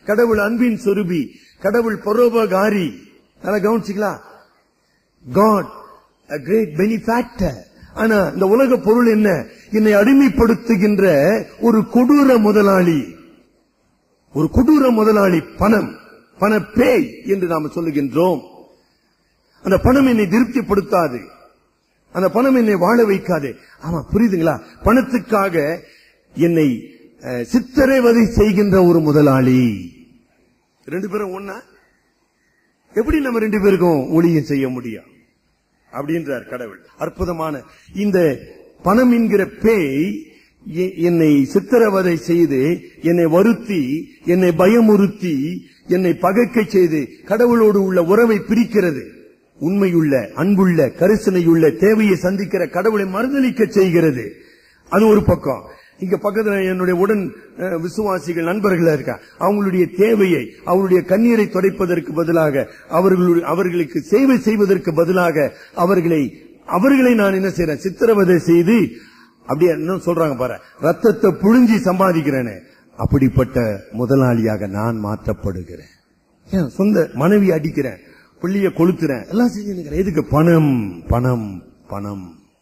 கடவுள் அன்பின் சொருபி கடவுள் பரோபகாரி நல்லா கவனிச்சிக்கலாம் காட் a great benefactor ஆனா இந்த உலக பொருள் என்ன என்னை அடிமைப்படுத்துகின்ற ஒரு கொடூர முதலாளி ஒரு கொடூர முதலாளி பணம் பண பேய் என்று நாம் சொல்லுகின்றோம் அந்த பணம் என்னை திருப்திப்படுத்தாது அந்த பணம் என்னை வாழ வைக்காது ஆமா புரியுதுங்களா பணத்துக்காக என்னை அஹ், சித்திரவதை செய்கின்ற ஒரு முதலாளி ரெண்டு பேரும் ஒன்னா எப்படி நம்ம ரெண்டு பேருக்கும் ஊழியம் செய்ய முடியும் அப்படின்றார் கடவுள் அற்புதமான இந்த பணம் என்கிற பேய் எ- என்னை சித்திரவதை செய்து என்னை வருத்தி என்னை பயமுறுத்தி என்னை பகைக்க செய்து கடவுளோடு உள்ள உறவை பிரிக்கிறது உண்மையுள்ள அன்புள்ள கரிசனையுள்ள தேவையை சந்திக்கிற கடவுளை மறுதளிக்க செய்கிறது அது ஒரு பக்கம் இங்க பக்கத்துல என்னுடைய உடன் அஹ், விசுவாசிகள் நண்பர்கள் இருக்கா அவங்களுடைய தேவையை அவருடைய கண்ணீரை துடைப்பதற்கு பதிலாக அவர்களுடைய அவர்களுக்கு சேவை செய்வதற்கு பதிலாக அவர்களை அவர்களை நான் என்ன செய்றேன் சித்திரவதை செய்து அப்படியே என்ன சொல்றாங்க பாரு ரத்தத்தை புழிஞ்சி சம்பாதிக்கிறேனே அப்படிப்பட்ட முதலாளியாக நான் மாற்றப்படுகிறேன் ஏன் சொந்த மனைவி அடிக்கிறேன் பிள்ளைய கொளுத்துறேன் எல்லாம் செஞ்சு எதுக்கு பணம் பணம் பணம்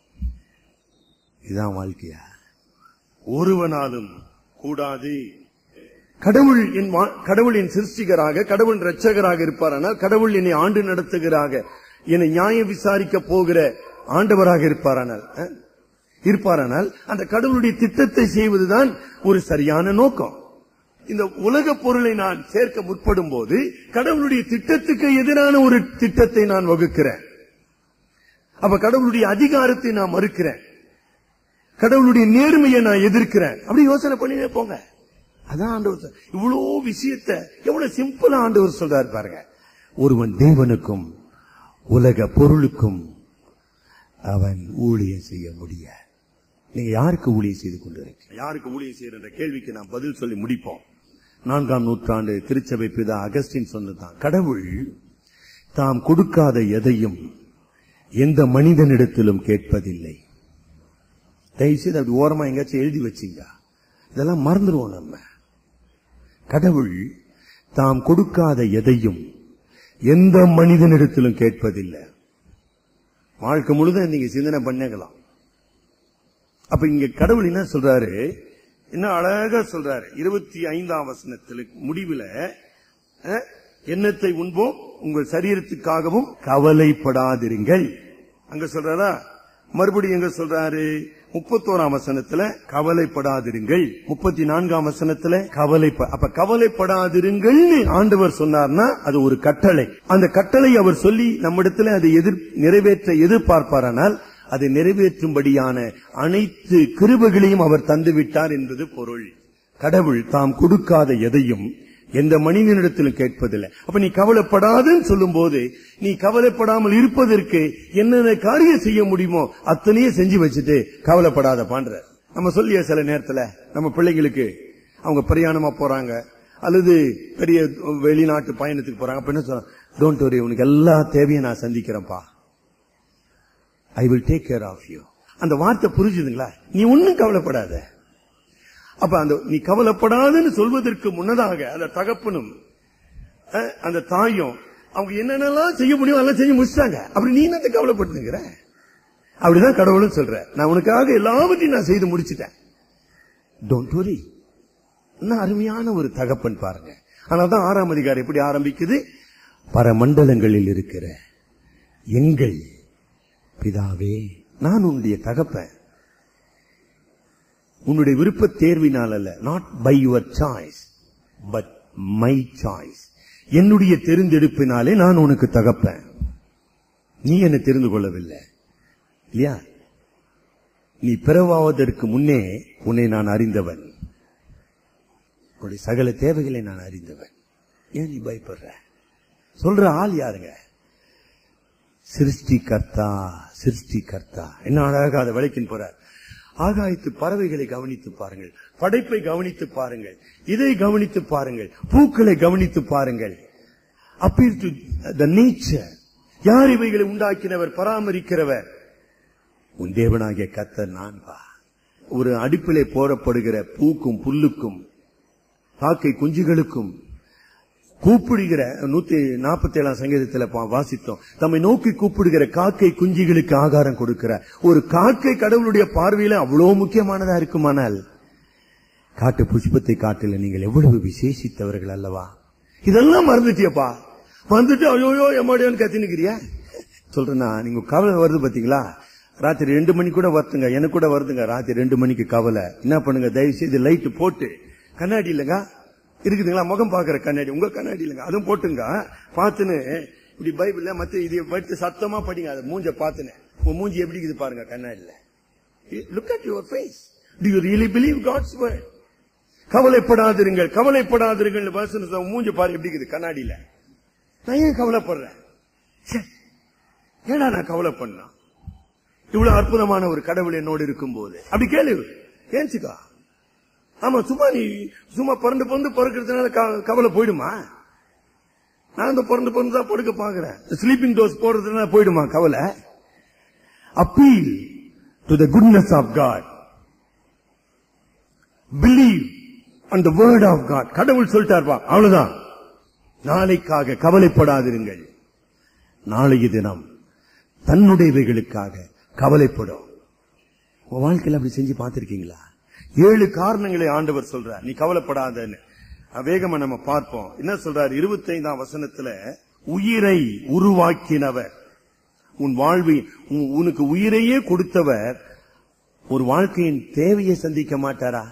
இதுதான் வாழ்க்கையா ஒருவனாலும் கூடாது கடவுள் என் வா- கடவுள் என் சிருஷ்டிகராக கடவுள் ரட்சகராக இருப்பாரானால் கடவுள் என்னை ஆண்டு நடத்துகிறாக என்னை நியாயம் விசாரிக்க போகிற ஆண்டவராக இருப்பாரானால் அஹ், இருப்பாரானால் அந்த கடவுளுடைய திட்டத்தை செய்வதுதான் ஒரு சரியான நோக்கம் இந்த உலக பொருளை நான் சேர்க்க முற்படும் போது கடவுளுடைய திட்டத்துக்கு எதிரான ஒரு திட்டத்தை நான் வகுக்கிறேன் அப்ப கடவுளுடைய அதிகாரத்தை நான் மறுக்கிறேன் கடவுளுடைய நேர்மையை நான் எதிர்க்கிறேன் அப்படி யோசனை பண்ணினே போங்க அதான் ஆண்டவர் சொல்~ இவ்வளோ விஷயத்தை எவ்வளவு சிம்பிளா ஆண்டவர் சொல்றாரு பாருங்க ஒருவன் தேவனுக்கும் உலக பொருளுக்கும் அவன் ஊழியம் செய்ய முடிய நீங்க யாருக்கு ஊழியம் செய்து கொண்டிருக்கீங்க யாருக்கு ஊழியம் செய்யற கேள்விக்கு நான் பதில் சொல்லி முடிப்போம் நான்காம் நூற்றாண்டு திருச்சபை பிதா அகஸ்டின் சொன்னதான் கடவுள் தாம் கொடுக்காத எதையும் எந்த மனிதனிடத்திலும் கேட்பதில்லை தயவுசெய்து அப்படி ஓரமா எங்கேயாச்சும் எழுதி வச்சீங்க இதெல்லாம் மறந்துடுவோம் நம்ம கடவுள் தாம் கொடுக்காத எதையும் எந்த மனிதனிடத்திலும் கேட்பதில்லை வாழ்க்கை முழுதும் நீங்க சிந்தனை பண்ணேக்கலாம் அப்ப இங்க கடவுள் என்ன சொல்றாரு என்ன அழகா சொல்றாரு இருபத்தி ஐந்தாம் வசனத்தில் முடிவுல அஹ், எண்ணத்தை உண்போம் உங்கள் சரீரத்துக்காகவும் கவலைப்படாதிருங்கள் அங்க சொல்றாரா மறுபடியும் எங்க சொல்றாரு முப்பத்தோராம் வசனத்துல கவலைப்படாதிருங்கள் முப்பத்தி நான்காம் வசனத்துல கவலை அப்ப கவலைப்படாதிருங்கள்னு ஆண்டவர் சொன்னார்னா அது ஒரு கட்டளை அந்த கட்டளை அவர் சொல்லி நம்மிடத்துல அதை எதிர் நிறைவேற்ற எதிர்பார்ப்பாரானால் அதை நிறைவேற்றும்படியான அனைத்து கிருபைகளையும் அவர் தந்து விட்டார் என்பது பொருள் கடவுள் தாம் கொடுக்காத எதையும் எந்த மனிதனிடத்திலும் கேட்பதில்லை அப்ப நீ கவலைப்படாதுன்னு சொல்லும் போது நீ கவலைப்படாமல் இருப்பதற்கு என்னென்ன காரியம் செய்ய முடியுமோ அத்தனையும் செஞ்சு வச்சுட்டு கவலைப்படாத பான்ற நம்ம சொல்லிய சில நேரத்துல நம்ம பிள்ளைங்களுக்கு அவங்க பிரயாணமா போறாங்க அல்லது பெரிய வெளிநாட்டு பயணத்துக்கு போறாங்க அப்ப என்ன சொல்றாங்க டோன்ட் வரி உனக்கு எல்லா தேவையும் நான் சந்திக்கிறேன்ப்பா I will take care of you அந்த வார்த்தை புரிஞ்சுதுங்களா நீ ஒன்னும் கவலைப்படாத அப்ப அந்த நீ கவலைப்படாதுன்னு சொல்வதற்கு முன்னதாக அந்த தகப்பனும் அஹ், அந்த தாயும் அவங்க என்னென்னலாம் செய்ய முடியும் அதெல்லாம் செஞ்சு முடிச்சிட்டாங்க அப்படி நீ என்னத்தை கவலைப்பட்டுங்கிற அப்படிதான் கடவுளும் சொல்ற நான் உனக்காக எல்லாவற்றையும் நான் செய்து முடிச்சிட்டேன் டோன்ட் வரி என்ன அருமையான ஒரு தகப்பன் பாருங்க ஆனாதான் ஆறாம் அதிகாரம் எப்படி ஆரம்பிக்குது பரமண்டலங்களில் இருக்கிற எங்கள் பிதாவே நான் உன்னுடைய தகப்பன் உன்னுடைய விருப்ப தேர்வினால் அல்ல not by your choice but my choice என்னுடைய தெரிந்தெடுப்பினாலே நான் உனக்கு தகப்பேன் நீ என்னை தெரிந்து கொள்ளவில்லை இல்லையா நீ பிறவாவதற்கு முன்னே உன்னை நான் அறிந்தவன் உன்னுடைய சகல தேவைகளை நான் அறிந்தவன் ஏன் நீ பயப்படுற சொல்ற ஆள் யாருங்க சிருஷ்டி கர்த்தா சிருஷ்டி கர்த்தா என்ன அழகாக அதை விளக்கின் போறார் ஆகாயத்து பறவைகளை கவனித்து பாருங்கள் படைப்பை கவனித்து பாருங்கள் இதை கவனித்து பாருங்கள் பூக்களை கவனித்து பாருங்கள் அப்பீல் டு த நேச்சர் யார் இவைகளை உண்டாக்கினவர் பராமரிக்கிறவர் உன் தேவனாகிய கர்த்தர் நான் பா ஒரு அடுப்பிலே போடப்படுகிற பூக்கும் புல்லுக்கும் காக்கை குஞ்சுகளுக்கும் கூப்பிடுகிற நூத்தி நாற்பத்தி ஏழாம் சங்கீதத்துல பா- வாசித்தோம் தம்மை நோக்கி கூப்பிடுகிற காக்கை குஞ்சுகளுக்கு ஆகாரம் கொடுக்கிற ஒரு காக்கை கடவுளுடைய பார்வையில அவ்வளவு முக்கியமானதா இருக்குமானால் காட்டு புஷ்பத்தை காட்டில நீங்கள் எவ்வளவு விசேஷித்தவர்கள் அல்லவா இதெல்லாம் மறந்துட்டியப்பா வந்துட்டு ஐயோயோ எம்மாடியோன்னு கத்தினுக்கிறியா சொல்றேன்னா நீங்க கவலை வருது பாத்தீங்களா ராத்திரி ரெண்டு மணி கூட வருதுங்க எனக்கு கூட வருதுங்க ராத்திரி ரெண்டு மணிக்கு கவலை என்ன பண்ணுங்க தயவு செய்து லைட் போட்டு கண்ணாடி இல்லைங்க இருக்குதுங்களா முகம் பாக்குற கண்ணாடி உங்க கண்ணாடி இல்லைங்க அதுவும் போட்டுங்க பார்த்துன்னு இப்படி பைபிள்ல மத்த இதை படித்து சத்தமா படிங்க அதை மூஞ்ச பார்த்துன்னு உங்க மூஞ்சி எப்படி இருக்குது பாருங்க கண்ணாடியில look at your face do you really believe God's word கவலைப்படாதிருங்கள் கவலைப்படாதிருங்கள் வசனம் சொல்ல, மூஞ்சி பாரு எப்படி இருக்குது கண்ணாடியில நான் ஏன் கவலைப்படுறேன் ச்சே, ஏடா நான் கவலை பண்ணா இவ்வளவு அற்புதமான ஒரு கடவுள் என்னோடு இருக்கும் போது அப்படி கேளு ஏன்ச்சுக்கா ஆமா சும்மா நீ சும்மா பிறந்து பிறந்து பிறக்கிறதுனால க- கவலை போயிடுமா நான் இந்த பிறந்து பிறந்து தான் படுக்க பாக்குறேன் ஸ்லீப்பிங் டோஸ் போடுறதுனால போயிடுமா கவலை appeal to the goodness of God believe அந்த வேர்ட் ஆஃப் காட் கடவுள் சொல்லிட்டார்ப்பா அவ்வளவுதான் நாளைக்காக கவலைப்படாதிருங்கள் நாளைய தினம் தன்னுடையவைகளுக்காக கவலைப்படும் உன் வாழ்க்கையில அப்படி செஞ்சு பார்த்திருக்கீங்களா ஏழு காரணங்களை ஆண்டவர் சொல்றார் நீ கவலைப்படாதன்னு அஹ் வேகமா நம்ம பார்ப்போம் என்ன சொல்றார் இருபத்தைந்தாம் வசனத்துல உயிரை உருவாக்கினவர் உன் வாழ்வை உன்- உனக்கு உயிரையே கொடுத்தவர் ஒரு வாழ்க்கையின் தேவையை சந்திக்க மாட்டாரா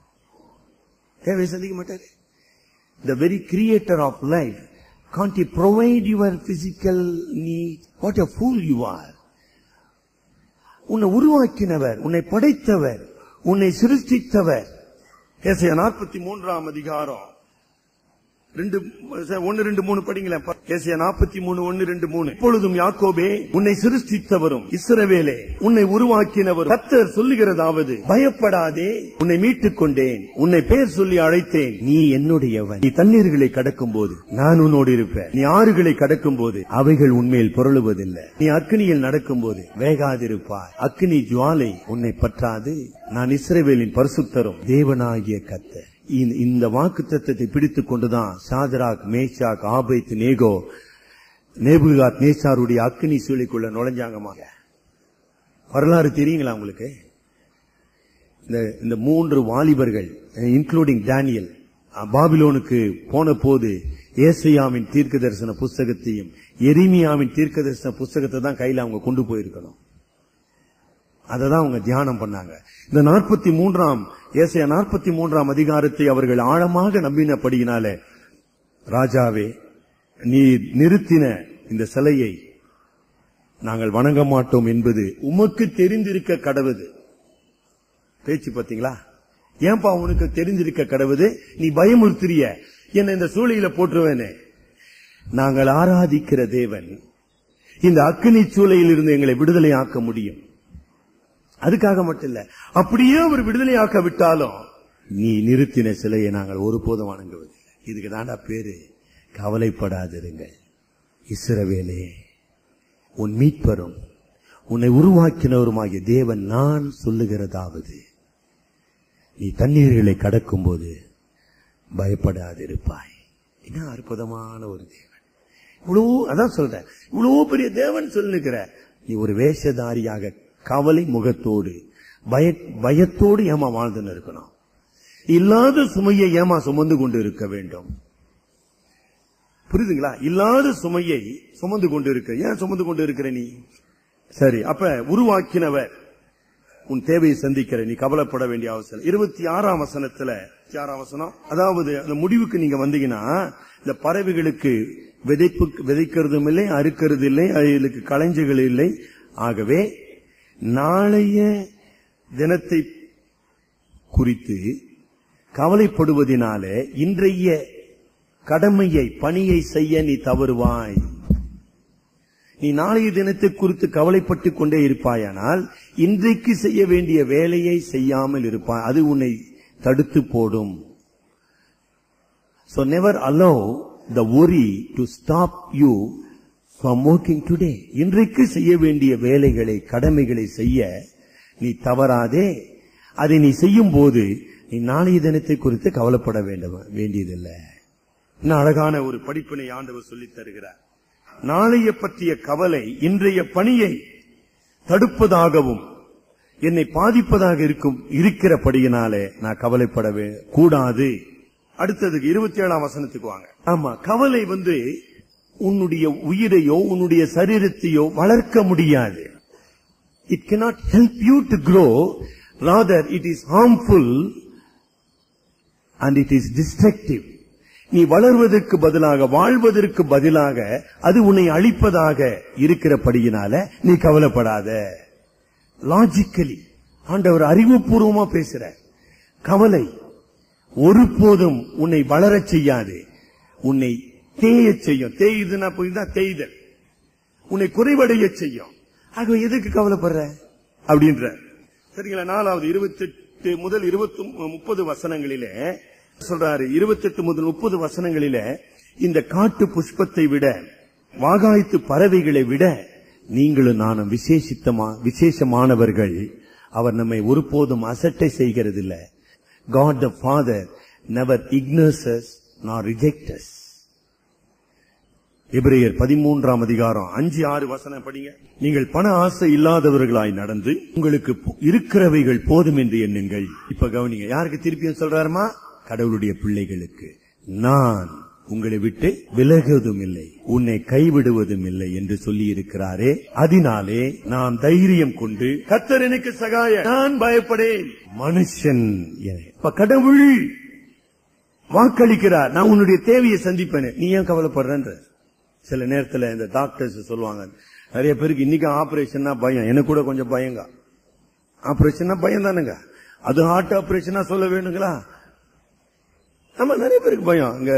தேவையை சந்திக்க மாட்டாரு the very creator of life can't he provide your physical need what a fool you are உன்னை உருவாக்கினவர் உன்னை படைத்தவர் உன்னை சிருஷ்டித்தவர் ஏசாயா நாற்பத்தி மூன்றாம் அதிகாரம் ரெண்டு ஒன்னு ரெண்டு மூணு படிங்களேன் ஏசியா நாற்பத்தி மூணு ஒன்னு ரெண்டு மூணு இப்பொழுதும் யாக்கோபே உன்னை சிருஷ்டித்தவரும் இஸ்ரவேலே உன்னை உருவாக்கினவரும் கத்தர் சொல்லுகிறதாவது பயப்படாதே உன்னை மீட்டுக் கொண்டேன் உன்னை பேர் சொல்லி அழைத்தேன் நீ என்னுடையவன் நீ தண்ணீர்களை கடக்கும் போது நான் உன்னோடு இருப்பேன் நீ ஆறுகளை கடக்கும் போது அவைகள் உன்மேல் புரளுவதில்லை நீ அக்னியில் நடக்கும் போது வேகாதிருப்பாய் அக்னி ஜுவாலை உன்னை பற்றாது நான் இஸ்ரவேலின் பரிசுத்தரும் தேவனாகிய கத்தர் இந்த- இந்த வாக்கு தத்தத்தை பிடித்துக் கொண்டுதான் சாதராக் மேஷாக் ஆபைத் நேகோ நேபுகாத் நேசாருடைய அக்னி சூளைக்குள்ள நுழைஞ்சாங்கம்மா வரலாறு தெரியுங்களா உங்களுக்கு இந்த இந்த மூன்று வாலிபர்கள் இன்க்ளூடிங் டேனியல் அஹ், பாபிலோனுக்கு போன போது ஏசையாவின் தீர்க்க தரிசன புஸ்தகத்தையும் எரிமியாவின் தீர்க்க தரிசன புஸ்தகத்தை தான் கையில அவங்க கொண்டு போயிருக்கணும் அதை தான் அவங்க தியானம் பண்ணாங்க இந்த நாற்பத்தி மூன்றாம் ஏசையா நாற்பத்தி மூன்றாம் அதிகாரத்தை அவர்கள் ஆழமாக நம்பினபடியினாலே ராஜாவே நீ நிறுத்தின இந்த சிலையை நாங்கள் வணங்க மாட்டோம் என்பது உமக்கு தெரிந்திருக்க கடவுது பேச்சு பாத்தீங்களா ஏன்பா உனக்கு தெரிஞ்சிருக்க கடவுது நீ பயமுறுத்துறிய என்ன இந்த சூளையில போட்டுருவேனே நாங்கள் ஆராதிக்கிற தேவன் இந்த அக்கினி சூளையில் இருந்து எங்களை விடுதலை ஆக்க முடியும் அதுக்காக மட்டும் இல்ல அப்படியே அவர் விடுதலையாக்க விட்டாலும் நீ நிறுத்தின சிலையை நாங்கள் ஒருபோதும் வணங்குவதில்லை இதுக்கு தாண்டா பேரு கவலைப்படாதிருங்கள் இஸ்ரவேலே உன் மீட்பரும் உன்னை உருவாக்கினவருமாகிய தேவன் நான் சொல்லுகிறதாவது நீ தண்ணீர்களை கடக்கும்போது பயப்படாதிருப்பாய் என்ன அற்புதமான ஒரு தேவன் இவ்வளவு அதான் சொல்றேன் இவ்வளவு பெரிய தேவன் சொல்லுகிற நீ ஒரு வேஷதாரியாக கவலை முகத்தோடு பய பயத்தோடு ஏமா வாழ்ந்துன்னு இருக்கணும் இல்லாத சுமையை ஏமா சுமந்து கொண்டு இருக்க வேண்டும் புரியுதுங்களா இல்லாத சுமையை சுமந்து கொண்டு இருக்க ஏன் சுமந்து கொண்டு இருக்கிற நீ சரி அப்ப உருவாக்கினவர் உன் தேவையை சந்திக்கிற நீ கவலைப்பட வேண்டிய அவசியம் இருபத்தி ஆறாம் வசனத்துல ஆறாம் வசனம் அதாவது அந்த முடிவுக்கு நீங்க வந்தீங்கன்னா இந்த பறவைகளுக்கு விதைப்பு விதைக்கிறதும் இல்லை அறுக்கிறது இல்லை அதுகளுக்கு களஞ்சுகள் இல்லை ஆகவே நாளைய தினத்தை குறித்து கவலைப்படுவதினாலே இன்றைய கடமையை பணியை செய்ய நீ தவறுவாய் நீ நாளைய தினத்தை குறித்து கவலைப்பட்டுக் கொண்டே இருப்பாயானால் இன்றைக்கு செய்ய வேண்டிய வேலையை செய்யாமல் இருப்பாய் அது உன்னை தடுத்து போடும் So never allow the worry to stop you from working today. இன்றைக்கு செய்ய வேண்டிய வேலைகளை கடமைகளை செய்ய நீ தவறாதே அதை நீ செய்யும் போது நீ நாளைய தினத்தை குறித்து கவலைப்பட வேண்டும் வேண்டியதில்லை இன்னும் அழகான ஒரு படிப்பினை ஆண்டவர் சொல்லித் தருகிறார் நாளைய பற்றிய கவலை இன்றைய பணியை தடுப்பதாகவும் என்னை பாதிப்பதாக இருக்கும் இருக்கிறபடியினாலே நான் கவலைப்படவே கூடாது அடுத்ததுக்கு இருபத்தி ஏழாம் வசனத்துக்கு வாங்க ஆமா கவலை வந்து உன்னுடைய உயிரையோ உன்னுடைய சரீரத்தையோ வளர்க்க முடியாது it cannot help you to grow rather it is harmful and it is destructive நீ வளர்வதற்கு பதிலாக வாழ்வதற்கு பதிலாக அது உன்னை அழிப்பதாக இருக்கிறபடியினால நீ கவலைப்படாத லாஜிக்கலி ஆண்டவர் அறிவுபூர்வமா பேசுற கவலை ஒருபோதும் உன்னை வளரச் செய்யாது உன்னை தேயச் செய்யும் தேயுதுன்னா புரியுதா தேய்தல் உன்னை குறைவடைய செய்யும் ஆகவே எதுக்கு கவலைப்படுற அப்படின்ற சரிங்களா நாலாவது இருபத்தெட்டு முதல் இருபத்தி முப்பது வசனங்களிலே சொல்றாரு இருபத்தெட்டு முதல் முப்பது வசனங்களிலே இந்த காட்டு புஷ்பத்தை விட வாகாய்த்து பறவைகளை விட நீங்களும் நானும் விசேஷித்தமா விசேஷமானவர்கள் அவர் நம்மை ஒருபோதும் அசட்டை செய்கிறதில்ல God the father never ignores nor rejects எபிரேயர் பதிமூன்றாம் அதிகாரம் அஞ்சு ஆறு வசனம் படிங்க நீங்கள் பண ஆசை இல்லாதவர்களாய் நடந்து உங்களுக்கு போ- இருக்கிறவைகள் போதும் என்று எண்ணுங்கள் இப்ப கவனிங்க யாருக்கு திருப்பியும் சொல்றாருமா கடவுளுடைய பிள்ளைகளுக்கு நான் உங்களை விட்டு விலகுவதும் இல்லை உன்னை கைவிடுவதும் இல்லை என்று சொல்லி இருக்கிறாரே அதனாலே நான் தைரியம் கொண்டு கத்தர் எனக்கு சகாய நான் பயப்படேன் மனுஷன் என. இப்ப கடவுள் வாக்களிக்கிறார் நான் உன்னுடைய தேவையை சந்திப்பேன் நீ ஏன் கவலைப்படுறன்ற சில நேரத்துல இந்த டாக்டர்ஸ் சொல்லுவாங்க நிறைய பேருக்கு இன்னைக்கு ஆபரேஷன்னா பயம் எனக்கு கூட கொஞ்சம் பயங்க ஆபரேஷன்னா பயம் தானுங்க அது ஹார்ட் ஆபரேஷனா சொல்ல வேணுங்களா ஆமா நிறைய பேருக்கு பயம் அங்க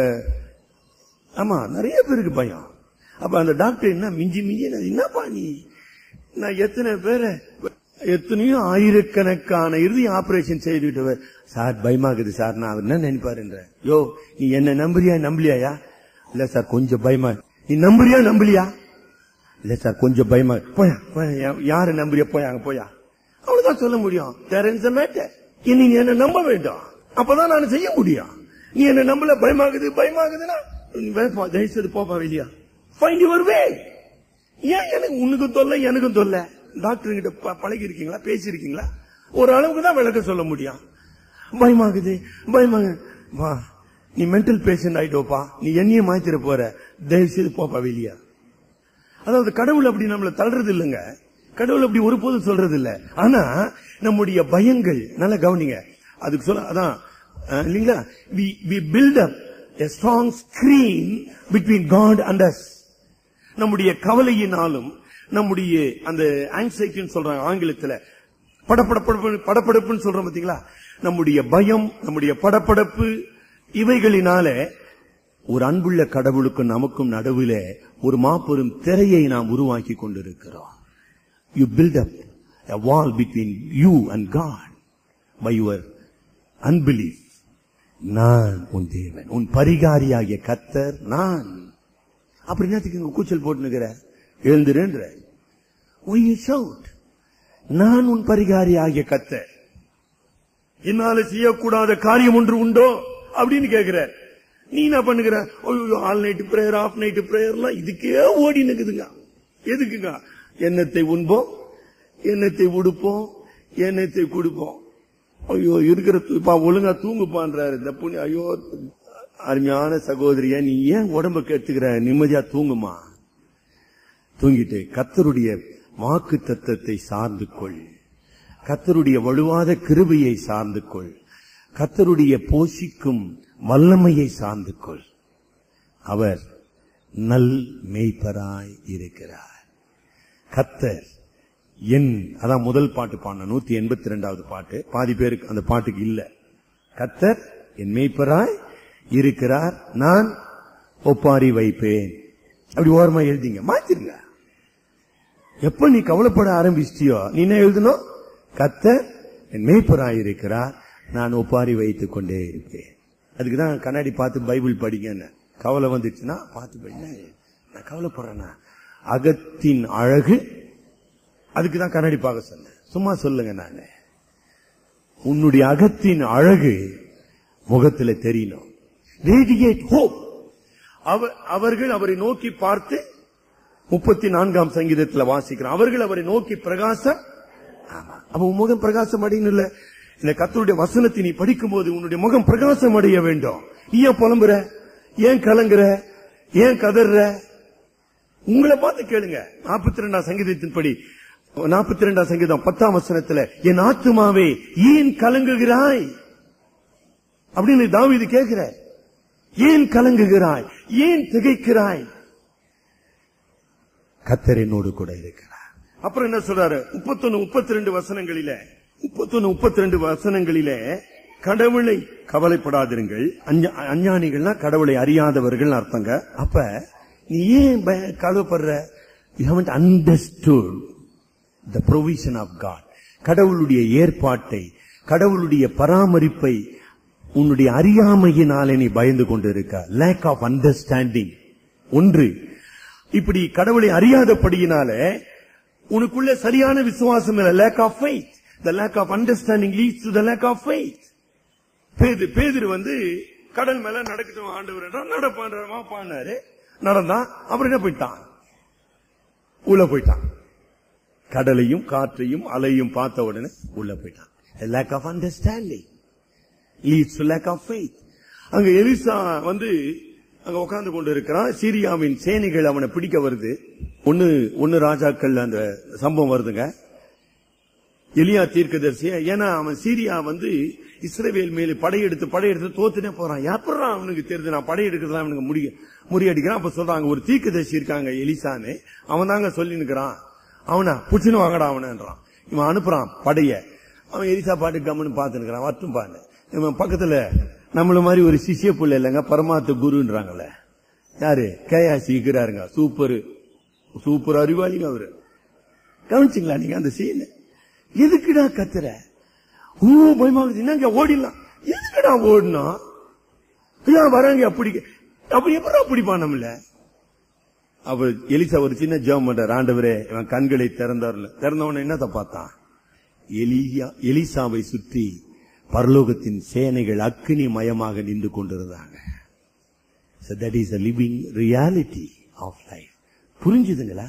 ஆமா நிறைய பேருக்கு பயம் அப்ப அந்த டாக்டர் என்ன மிஞ்சி மிஞ்சி என்ன- என்னப்பா நீ நான் எத்தனை பேரை எத்தனையோ ஆயிரக்கணக்கான இறுதி ஆபரேஷன் செய்துட்டு வ- சார் பயமாகுது சார் நான் அவர் என்ன நினைப்பாருன்ற யோ நீ என்ன நம்புறியா நம்பலையா இல்ல சார் கொஞ்சம் பயமா நீ நம்புறியா நம்பலையா இல்ல சார் கொஞ்சம் பயமா போயா போயா யா- யாரை நம்புறியா போயா அங்க போயா அவ்வளவுதான் சொல்ல முடியும் There is a matter. இனி நீ என்ன நம்ப வேண்டும் அப்பதான் நான் செய்ய முடியும் நீ என்ன நம்பல பயமாகுது பயமாகுதுன்னா நீ வேப்பா, தயவு செய்து போப்பா வெளியா ஃபைண்ட் யுவர் வே ஏன் எனக்கு உனக்கும் தொல்லை எனக்கும் தொல்லை டாக்டர் கிட்ட ப- பழகி இருக்கீங்களா பேசி இருக்கீங்களா ஒரு அளவுக்கு தான் விளக்க சொல்ல முடியும் பயமாகுது பயமாக வா நீ மென்டல் பேஷண்ட் ஆயிட்டோப்பா நீ என்னையே மாத்திர போற தயவு செய்து போப்பா வெளியா அதாவது கடவுள் அப்படி நம்மள தள்ளுறது இல்லைங்க கடவுள் அப்படி ஒருபோதும் சொல்றது இல்ல ஆனா நம்முடைய பயங்கள் நல்லா கவனிங்க அதுக்கு சொல்ல அதான் அஹ், இல்லைங்களா we we build up a strong screen between God and us நம்முடைய கவலையினாலும் நம்முடைய அந்த ஆங்ஸைட்டின்னு சொல்றாங்க ஆங்கிலத்துல படப்படப்பு படப்படப்புன்னு சொல்றோம் பாத்தீங்களா நம்முடைய பயம் நம்முடைய படப்படப்பு இவைகளினால ஒரு அன்புள்ள கடவுளுக்கும் நமக்கும் நடுவிலே ஒரு மாபெரும் திரையை நாம் உருவாக்கி கொண்டிருக்கிறோம் you build up a wall between you and God by your unbelief நான் உன் தேவன் உன் பரிகாரியாகிய கத்தர் நான் அப்படி என்னத்துக்கு இங்க கூச்சல் போட்டுனுக்கிற எழுந்துருன்ற Why you shout? நான் உன் பரிகாரியாகிய கத்தர் என்னால செய்யக்கூடாத காரியம் ஒன்று உண்டோ அப்படின்னு கேக்குற நீ என்ன பண்ணுகிற all night prayer of night பிரேயர்லாம் இதுக்கே ஓடி நிக்குதுங்க எதுக்குங்க எண்ணத்தை உண்போம் எண்ணத்தை உடுப்போம் எண்ணத்தை கொடுப்போம் ஐயோ இருக்கிற தூ- பா ஒழுங்கா தூங்குப்பான்றாரு இந்த புண்ணி ஐயோ அருமையான சகோதரிய நீ ஏன் உடம்ப கெடுத்துக்கிற நிம்மதியா தூங்குமா தூங்கிட்டு கத்தருடைய வாக்கு தத்தத்தை சார்ந்து கொள் கத்தருடைய வலுவாத கிருபையை சார்ந்து கொள் கத்தருடைய போஷிக்கும் வல்லமையை சார்ந்து கொள் அவர் நல் மேய்ப்பராய் இருக்கிறார் கத்தர் என் அதான் முதல் பாட்டு பாடின நூத்தி எண்பத்தி ரெண்டாவது பாட்டு பாதி பேருக்கு அந்த பாட்டுக்கு இல்ல கத்தர் என் மேய்ப்பராய் இருக்கிறார் நான் ஒப்பாரி வைப்பேன் அப்படி ஓரமா எழுதிங்க மாத்திருங்க எப்ப நீ கவலைப்பட ஆரம்பிச்சிட்டியோ நீ என்ன எழுதணும் கத்தர் என் மேய்ப்பராய் இருக்கிறார் நான் ஒப்பாரி வைத்துக் கொண்டே இருப்பேன் அதுக்குதான் கண்ணாடி பார்த்து பைபிள் படிங்கன்னு கவலை வந்துச்சுன்னா பார்த்து படிங்க நான் கவலைப்படுறேன்னா அகத்தின் அழகு அதுக்குதான் கண்ணாடி பார்க்க சொன்னேன் சும்மா சொல்லுங்க நானு உன்னுடைய அகத்தின் அழகு முகத்துல தெரியணும் ரேடியேட் ஹோப் அவ- அவர்கள் அவரை நோக்கி பார்த்து முப்பத்தி நான்காம் சங்கீதத்துல வாசிக்கிறோம் அவர்கள் அவரை நோக்கி பிரகாசம் ஆமா. அப்ப உன் முகம் பிரகாசம் அடையணும் இல்ல இந்த கத்தருடைய வசனத்தை நீ படிக்கும் போது உன்னுடைய முகம் பிரகாசம் அடைய வேண்டும் நீ ஏன் புலம்புற ஏன் கலங்குற ஏன் கதற உங்களை பார்த்து கேளுங்க நாற்பத்தி ரெண்டாம் சங்கீதத்தின்படி நாற்பத்தி ரெண்டாம் சங்கீதம் பத்தாம் வசனத்துல என் ஆத்துமாவே ஏன் கலங்குகிறாய் அப்படின்னு தாவீது கேட்கிற ஏன் கலங்குகிறாய் ஏன் திகைக்கிறாய் கத்தர் என்னோடு கூட இருக்கிறார் அப்புறம் என்ன சொல்றாரு முப்பத்தொன்னு முப்பத்தி ரெண்டு வசனங்களில முப்பத்தொன்னு முப்பத்தி ரெண்டு வசனங்களில கடவுளை கவலைப்படாதிருங்கள் அஞ்ஞா- அஞ்ஞானிகள்னா கடவுளை அறியாதவர்கள் அர்த்தங்க அப்ப நீ ஏன் பய- கவலைப்படுற you haven't understood the provision of God கடவுளுடைய ஏற்பாட்டை கடவுளுடைய பராமரிப்பை உன்னுடைய அறியாமையினாலே நீ பயந்து கொண்டிருக்க லேக் ஆஃப் அண்டர்ஸ்டாண்டிங் ஒன்று இப்படி கடவுளை அறியாதபடியினால உனக்குள்ள சரியான விசுவாசம் இல்ல lack of faith the lack of understanding leads to the lack of faith பேது பேதுரு வந்து கடல் மேல நடக்கட்டும் ஆண்டவர் நடப்பான் பாடினாரு நடந்தான் அப்புறம் என்ன போயிட்டான் உள்ள போயிட்டான் கடலையும் காற்றையும் அலையும் பார்த்த உடனே உள்ள போயிட்டான் lack of understanding leads to lack of faith அங்க எலிசா வந்து அங்க உட்கார்ந்து கொண்டு இருக்கிறான் சீரியாவின் சேனைகள் அவனை பிடிக்க வருது ஒன்னு ஒன்னு ராஜாக்கள் அந்த சம்பவம் வருதுங்க எலியா தீர்க்கதரிசிய ஏன்னா அவன் சீரியா வந்து இஸ்ரவேல் மேல படையெடுத்து படையெடுத்து தோத்துனே போறான் எப்படா அவனுக்கு தெரியுது நான் படையெடுக்கிறதா அவனுக்கு முடிய முறியடிக்கிறான் அப்ப சொல்றாங்க ஒரு தீர்க்கதரிசி இருக்காங்க எலிசான்னு அவன் தாங்க சொல்லி நிக்கிறான் அவனா புச்சுன்னு வாங்கடா அவனன்றான் இவன் அனுப்புறான் படைய அவன் எலிசா பாட்டு கம்முன்னு பார்த்து நிக்கிறான் வட்டும் பாரு இவன் பக்கத்துல நம்மள மாதிரி ஒரு சிஷ்ய புள்ள இல்லைங்க பரமாத்த குருன்றாங்கல்ல யாரு கேயாசி இருக்கிறாருங்க சூப்பர் சூப்பர் அறிவாளிங்க அவரு கவனிச்சிங்களா நீங்க அந்த சீன் எதுக்குடா கத்துற ஓ பயமாகுது என்னங்க ஓடிடலாம் எதுக்குடா ஓடணும் ஏன் வராங்க அப்படி அப்படி எப்படி பிடிப்பான் நம்மள அவர் எலிசா ஒரு சின்ன ஜெபம் பண்றார் ஆண்டவரே இவன் கண்களை திறந்தார்ல திறந்தவன என்னத்த பார்த்தான் எலியா எலிசாவை சுற்றி பரலோகத்தின் சேனைகள் அக்கினி மயமாக நின்று கொண்டிருந்தாங்க So that is a living reality of life. புரிஞ்சுதுங்களா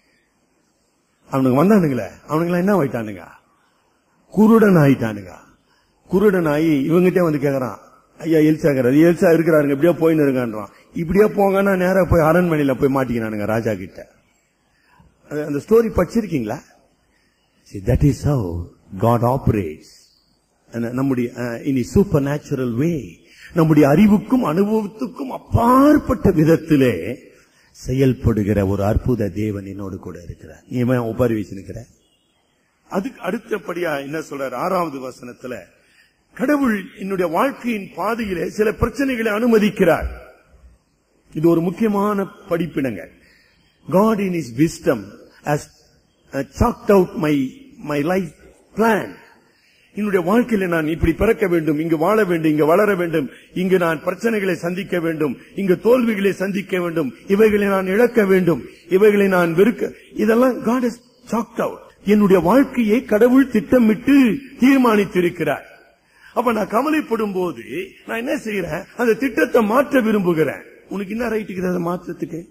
அவனுக்கு வந்தானுங்களே அவனுங்களாம் என்ன ஆயிட்டானுங்க குருடன் ஆயிட்டானுங்க குருடன் ஆகி இவங்கிட்டே வந்து கேக்குறான் ஐயா எலிசாங்கிறார் எலிசா இருக்கிறாருங்க இப்படியே போயின்னு இருக்கான்றான் இப்படியே போங்கன்னா நேரா போய் அரண்மனையில போய் மாட்டிக்கினானுங்க ராஜா கிட்ட அது- அந்த ஸ்டோரி படிச்சிருக்கீங்களா See, that is how God operates. And நம்முடைய இனி சூப்பர் நேச்சுரல் வே நம்முடைய அறிவுக்கும் அனுபவத்துக்கும் அப்பாற்பட்ட விதத்திலே செயல்படுகிற ஒரு அற்புத தேவன் என்னோடு கூட இருக்கிறார் நீ ஏன் ஒப்பாரி வச்சிருக்கிற அதுக்கு அடுத்தபடியா என்ன சொல்றார் ஆறாவது வசனத்துல கடவுள் என்னுடைய வாழ்க்கையின் பாதையிலே சில பிரச்சனைகளை அனுமதிக்கிறார் இது ஒரு முக்கியமான படிப்பினங்க God in His wisdom has uh, chalked out my my life plan. என்னுடைய வாழ்க்கையில நான் இப்படி பிறக்க வேண்டும் இங்கு வாழ வேண்டும் இங்கு வளர வேண்டும் இங்கு நான் பிரச்சனைகளை சந்திக்க வேண்டும் இங்கு தோல்விகளை சந்திக்க வேண்டும் இவைகளை நான் இழக்க வேண்டும் இவைகளை நான் வெறுக்க இதெல்லாம் God has chalked out. என்னுடைய வாழ்க்கையை கடவுள் திட்டமிட்டு தீர்மானித்திருக்கிறார் அப்ப நான் கவலைப்படும் போது நான் என்ன செய்யறேன் அந்த திட்டத்தை மாற்ற விரும்புகிறேன் உனக்கு என்ன ரைட் இருக்குது அதை மாற்றத்துக்கு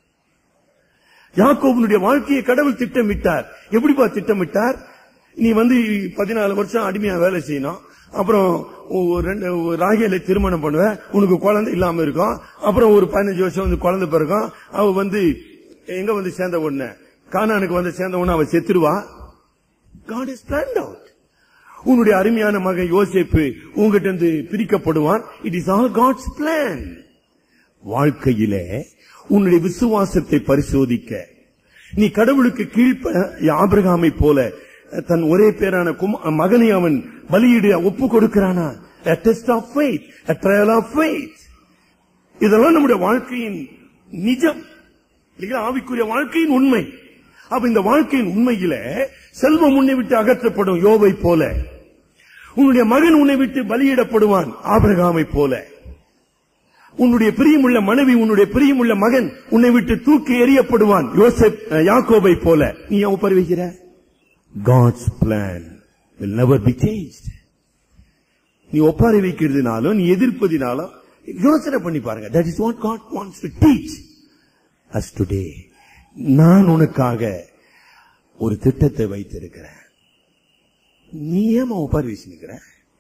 யாக்கோபனுடைய வாழ்க்கையை கடவுள் திட்டமிட்டார் எப்படிப்பா திட்டமிட்டார் நீ வந்து பதினாலு வருஷம் அடிமையா வேலை செய்யணும் அப்புறம் ஒரு ரெண்டு ஒரு ராகேலை திருமணம் பண்ணுவ உனக்கு குழந்தை இல்லாம இருக்கும் அப்புறம் ஒரு பதினஞ்சு வருஷம் வந்து குழந்தை பிறக்கும் அவ வந்து எங்க வந்து சேர்ந்த உடனே கானானுக்கு வந்து சேர்ந்த உடனே அவ செத்துருவா காட் இஸ் பிளான்ட் அவுட் உன்னுடைய அருமையான மகன் யோசேப்பு உங்ககிட்ட இருந்து பிரிக்கப்படுவான் it is all God's plan வாழ்க்கையிலே உன்னுடைய விசுவாசத்தை பரிசோதிக்க நீ கடவுளுக்கு கீழ்ப்ப ஆபிரகாமை போல தன் ஒரே பேரான கும- மகனை அவன் பலியிட ஒப்பு கொடுக்கிறானா a test of faith a trial of faith இதெல்லாம் நம்முடைய வாழ்க்கையின் நிஜம் இல்லைங்களா ஆவிக்குரிய வாழ்க்கையின் உண்மை அப்ப இந்த வாழ்க்கையின் உண்மையில செல்வம் உன்னை விட்டு அகற்றப்படும் யோவை போல உன்னுடைய மகன் உன்னை விட்டு பலியிடப்படுவான் ஆபிரகாமை போல உன்னுடைய பிரியமுள்ள மனைவி உன்னுடைய பிரியமுள்ள மகன் உன்னை விட்டு தூக்கி எறியப்படுவான் யோசப் அஹ், யாக்கோபை போல நீ ஏன் ஒப்பறி வைக்கிற God's plan will never be changed. நீ ஒப்பாரி வைக்கிறதுனாலும் நீ எதிர்ப்பதினாலும் யோசனை பண்ணி பாருங்க that is what God wants to teach us today நான் உனக்காக ஒரு திட்டத்தை வைத்திருக்கிறேன் நீ ஏமா உப்பாரி வீசினுக்கிற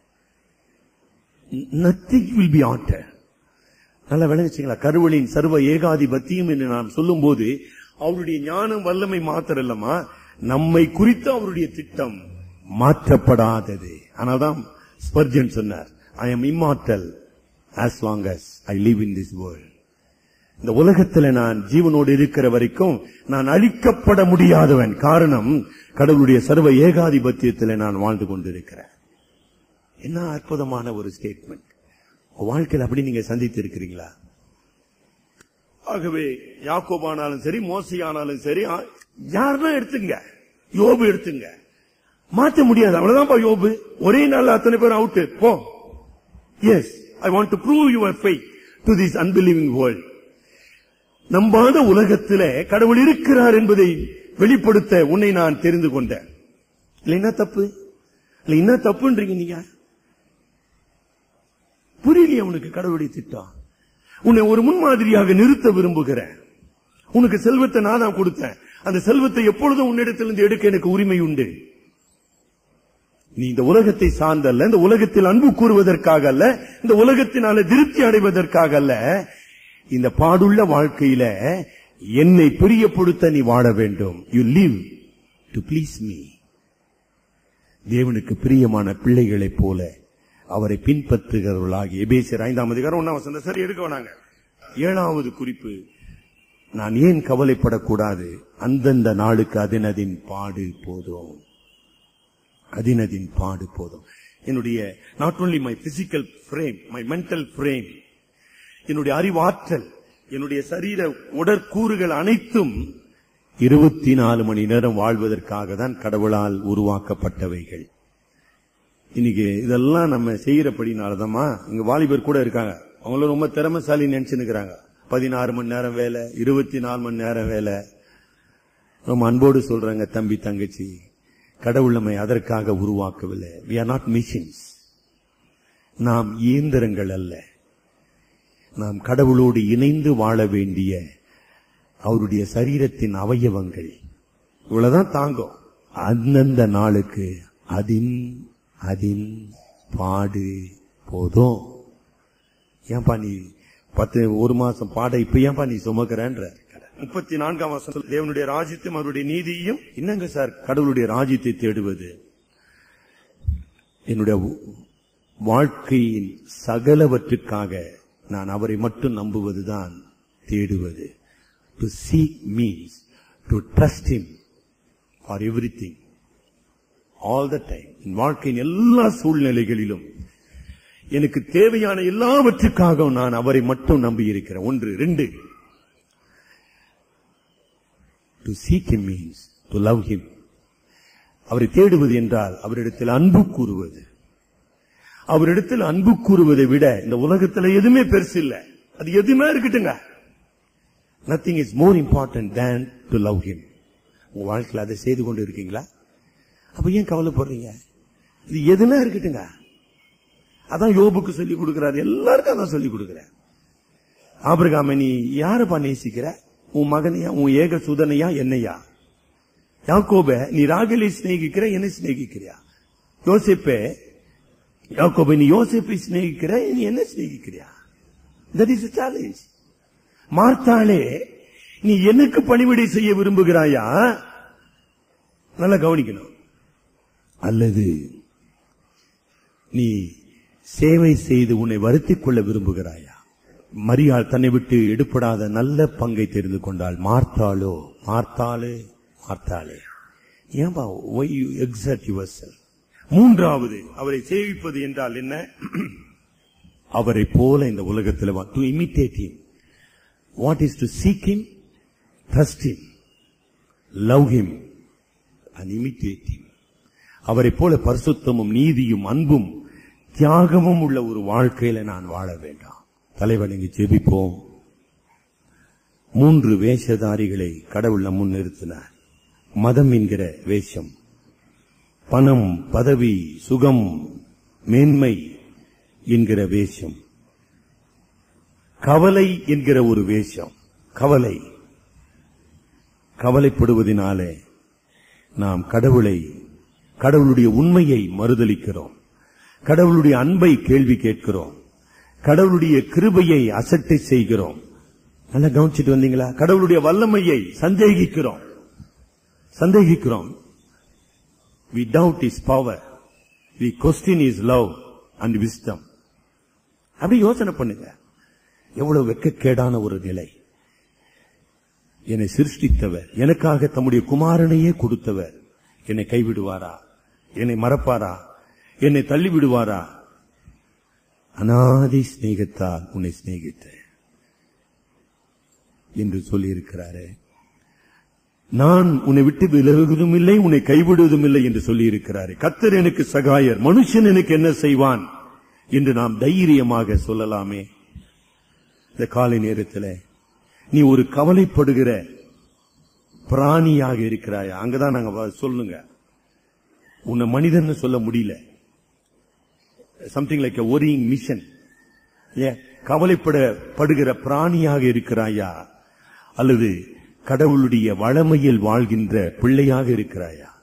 நத்திங் வில் பி ஆட்டர் நல்லா விளங்குச்சிங்களா கருவழியின் சர்வ ஏகாதிபத்தியம் என்று நாம் சொல்லும் போது அவருடைய ஞானம் வல்லமை மாத்திரம் இல்லமா நம்மை குறித்து அவருடைய திட்டம் மாற்றப்படாதது ஆனால்தான் ஸ்பர்ஜன் சொன்னார் I am immortal as long as I live in this world இந்த உலகத்துல நான் ஜீவனோடு இருக்கிற வரைக்கும் நான் அழிக்கப்பட முடியாதவன் காரணம் கடவுளுடைய சர்வ ஏகாதிபத்தியத்தில் நான் வாழ்ந்து கொண்டிருக்கிறேன் என்ன அற்புதமான ஒரு ஸ்டேட்மெண்ட் வாழ்க்கையில் அப்படி நீங்க சந்தித்து இருக்கிறீங்களா ஆகவே யாக்கோபானாலும் சரி மோசையானாலும் சரி ஆ- யாருன்னா எடுத்துங்க யோபு எடுத்துங்க மாற்ற முடியாது அவ்வளவுதான்ப்பா யோபு ஒரே நாள்ல அத்தனை பேர் அவுட் போ yes I want to prove your faith to this unbelieving world நம்பாத உலகத்திலே கடவுள் இருக்கிறார் என்பதை வெளிப்படுத்த உன்னை நான் தெரிந்து கொண்டேன் இல்ல என்ன தப்பு இல்ல என்ன தப்புன்றீங்க நீங்க புரியலையே உனக்கு கடவுளுடைய திட்டம் உன்னை ஒரு முன்மாதிரியாக நிறுத்த விரும்புகிறேன் உனக்கு செல்வத்தை நான் தான் கொடுத்தேன் அந்த செல்வத்தை எப்பொழுதும் உன்னிடத்திலிருந்து எடுக்க எனக்கு உரிமை உண்டு நீ இந்த உலகத்தை சார்ந்தல்ல இந்த உலகத்தில் அன்பு கூறுவதற்காக அல்ல இந்த உலகத்தினால திருப்தி அடைவதற்காக அல்ல இந்த பாடுள்ள வாழ்க்கையில என்னை பிரியப்படுத்த நீ வாழ வேண்டும் you live to please me தேவனுக்கு பிரியமான பிள்ளைகளைப் போல அவரை பின்பற்றுகிறவர்களாகி எபேசியர் ஐந்தாம் அதிகாரம் ஒன்னாம் வசந்த சரி எடுக்க வேணாங்க ஏழாவது குறிப்பு நான் ஏன் கவலைப்படக்கூடாது அந்தந்த நாளுக்கு அதினதின் பாடு போதும் அதினதின் பாடு போதும் என்னுடைய not only my physical frame my mental frame என்னுடைய அறிவாற்றல் என்னுடைய சரீர உடற்கூறுகள் அனைத்தும் இருபத்தி நாலு மணி நேரம் வாழ்வதற்காக தான் கடவுளால் உருவாக்கப்பட்டவைகள் இன்னைக்கு இதெல்லாம் நம்ம செய்யறபடினாலதாம்மா இங்க வாலிபர் கூட இருக்காங்க அவங்களும் ரொம்ப திறமைசாலி நினைச்சுன்னுக்குறாங்க பதினாறு மணி நேரம் வேலை இருபத்தி நாலு மணி நேரம் வேலை ரொம்ப அன்போடு சொல்றாங்க தம்பி தங்கச்சி கடவுள் நம்மை அதற்காக உருவாக்கவில்லை we are not machines நாம் இயந்திரங்கள் அல்ல நாம் கடவுளோடு இணைந்து வாழ வேண்டிய அவருடைய சரீரத்தின் அவயவங்கள் இவ்வளவுதான் தாங்கும் அந்தந்த நாளுக்கு அதின் அதின் பாடு போதும் ஏன்பா நீ பத்து ஒரு மாசம் பாட இப்ப ஏன்பா நீ சுமக்கிறன்ற முப்பத்தி நான்காம் வருஷம் தேவனுடைய ராஜ்யத்தையும் அவருடைய நீதியையும் என்னங்க சார் கடவுளுடைய ராஜ்யத்தை தேடுவது என்னுடைய வாழ்க்கையின் சகலவற்றுக்காக நான் அவரை மட்டும் நம்புவதுதான் தேடுவது to seek means to trust him for everything all the time என் வாழ்க்கையின் எல்லா சூழ்நிலைகளிலும் எனக்கு தேவையான எல்லாவற்றுக்காகவும் நான் அவரை மட்டும் நம்பி இருக்கிறேன் ஒன்று ரெண்டு to seek him means to love him அவரை தேடுவது என்றால் அவரிடத்தில் அன்பு கூறுவது அவரிடத்தில் அன்பு கூறுவதை விட இந்த உலகத்துல எதுவுமே பெருசு இல்ல அது எதுவுமே இருக்கட்டுங்க nothing is more important than to love him உங்க வாழ்க்கையில் அதை செய்து கொண்டு இருக்கீங்களா அப்ப ஏன் கவலைப்படுறீங்க இது எதுனா இருக்கட்டுங்க அதான் யோபுக்கு சொல்லி கொடுக்கிறாரு எல்லாருக்கும் அதான் சொல்லி கொடுக்கிறார் ஆபிரகாம நீ யாரப்பா நேசிக்கிற உன் மகனையா உன் ஏக சுதனையா என்னையா யாக்கோப நீ ராகலை சிநேகிக்கிற என்னை சிநேகிக்கிறியா யோசிப்பே யாக்கோப நீ யோசிப்பை சிநேகிக்கிற நீ என்ன சிநேகிக்கிறியா தட் இஸ் சேலஞ்ச் மார்த்தாளே நீ எனக்கு பணிவிடை செய்ய விரும்புகிறாயா நல்லா கவனிக்கணும் அல்லது நீ சேவை செய்து உன்னை வருத்திக் கொள்ள விரும்புகிறாயா மரியாள் தன்னை விட்டு எடுப்படாத நல்ல பங்கை தெரிந்து கொண்டாள் மார்த்தாளோ மார்த்தாளே மார்த்தாளே ஏன்பா ஒய் யூ எக்ஸாக்ட் யுவர் மூன்றாவது அவரை சேவிப்பது என்றால் என்ன அவரை போல இந்த உலகத்தில் to imitate him what is to seek him trust him லவ் him and imitate him அவரை போல பரிசுத்தமும் நீதியும் அன்பும் தியாகமும் உள்ள ஒரு வாழ்க்கையில நான் வாழ வேண்டாம் தலைவணங்கி ஜெபிப்போம் மூன்று வேஷதாரிகளை கடவுள் நம் முன் நிறுத்தினார் மதம் என்கிற வேஷம் பணம் பதவி சுகம் மேன்மை என்கிற வேஷம் கவலை என்கிற ஒரு வேஷம் கவலை கவலைப்படுவதினாலே நாம் கடவுளை கடவுளுடைய உண்மையை மறுதலிக்கிறோம் கடவுளுடைய அன்பை கேள்வி கேட்கிறோம் கடவுளுடைய கிருபையை அசட்டை செய்கிறோம் நல்லா கவனிச்சிட்டு வந்தீங்களா கடவுளுடைய வல்லமையை சந்தேகிக்கிறோம் சந்தேகிக்கிறோம் we doubt his power we question his love and wisdom அப்படி யோசனை பண்ணுங்க எவ்வளவு வெட்கக்கேடான ஒரு நிலை என்னை சிருஷ்டித்தவர் எனக்காக தம்முடைய குமாரனையே கொடுத்தவர் என்னை கைவிடுவாரா என்னை மறப்பாரா என்னை தள்ளி விடுவாரா அனாதி சிநேகத்தால் உன்னை சிநேகித்தேன் என்று சொல்லியிருக்கிறாரே நான் உன்னை விட்டு விலகுவதும் இல்லை உன்னை கைவிடுவதும் இல்லை என்று சொல்லியிருக்கிறாரே கத்தர் எனக்கு சகாயர் மனுஷன் எனக்கு என்ன செய்வான் என்று நாம் தைரியமாக சொல்லலாமே இந்த காலை நேரத்தில் நீ ஒரு கவலைப்படுகிற பிராணியாக இருக்கிறாயா அங்கதான் நாங்க வ- சொல்லுங்க உன்னை மனிதன் சொல்ல முடியல சம்திங் லைக் ஒரியிங் மிஷன் கவலைப்பட படுகிற பிராணியாக இருக்கிறாயா அல்லது கடவுளுடைய வளமையில் வாழ்கின்ற பிள்ளையாக இருக்கிறாயா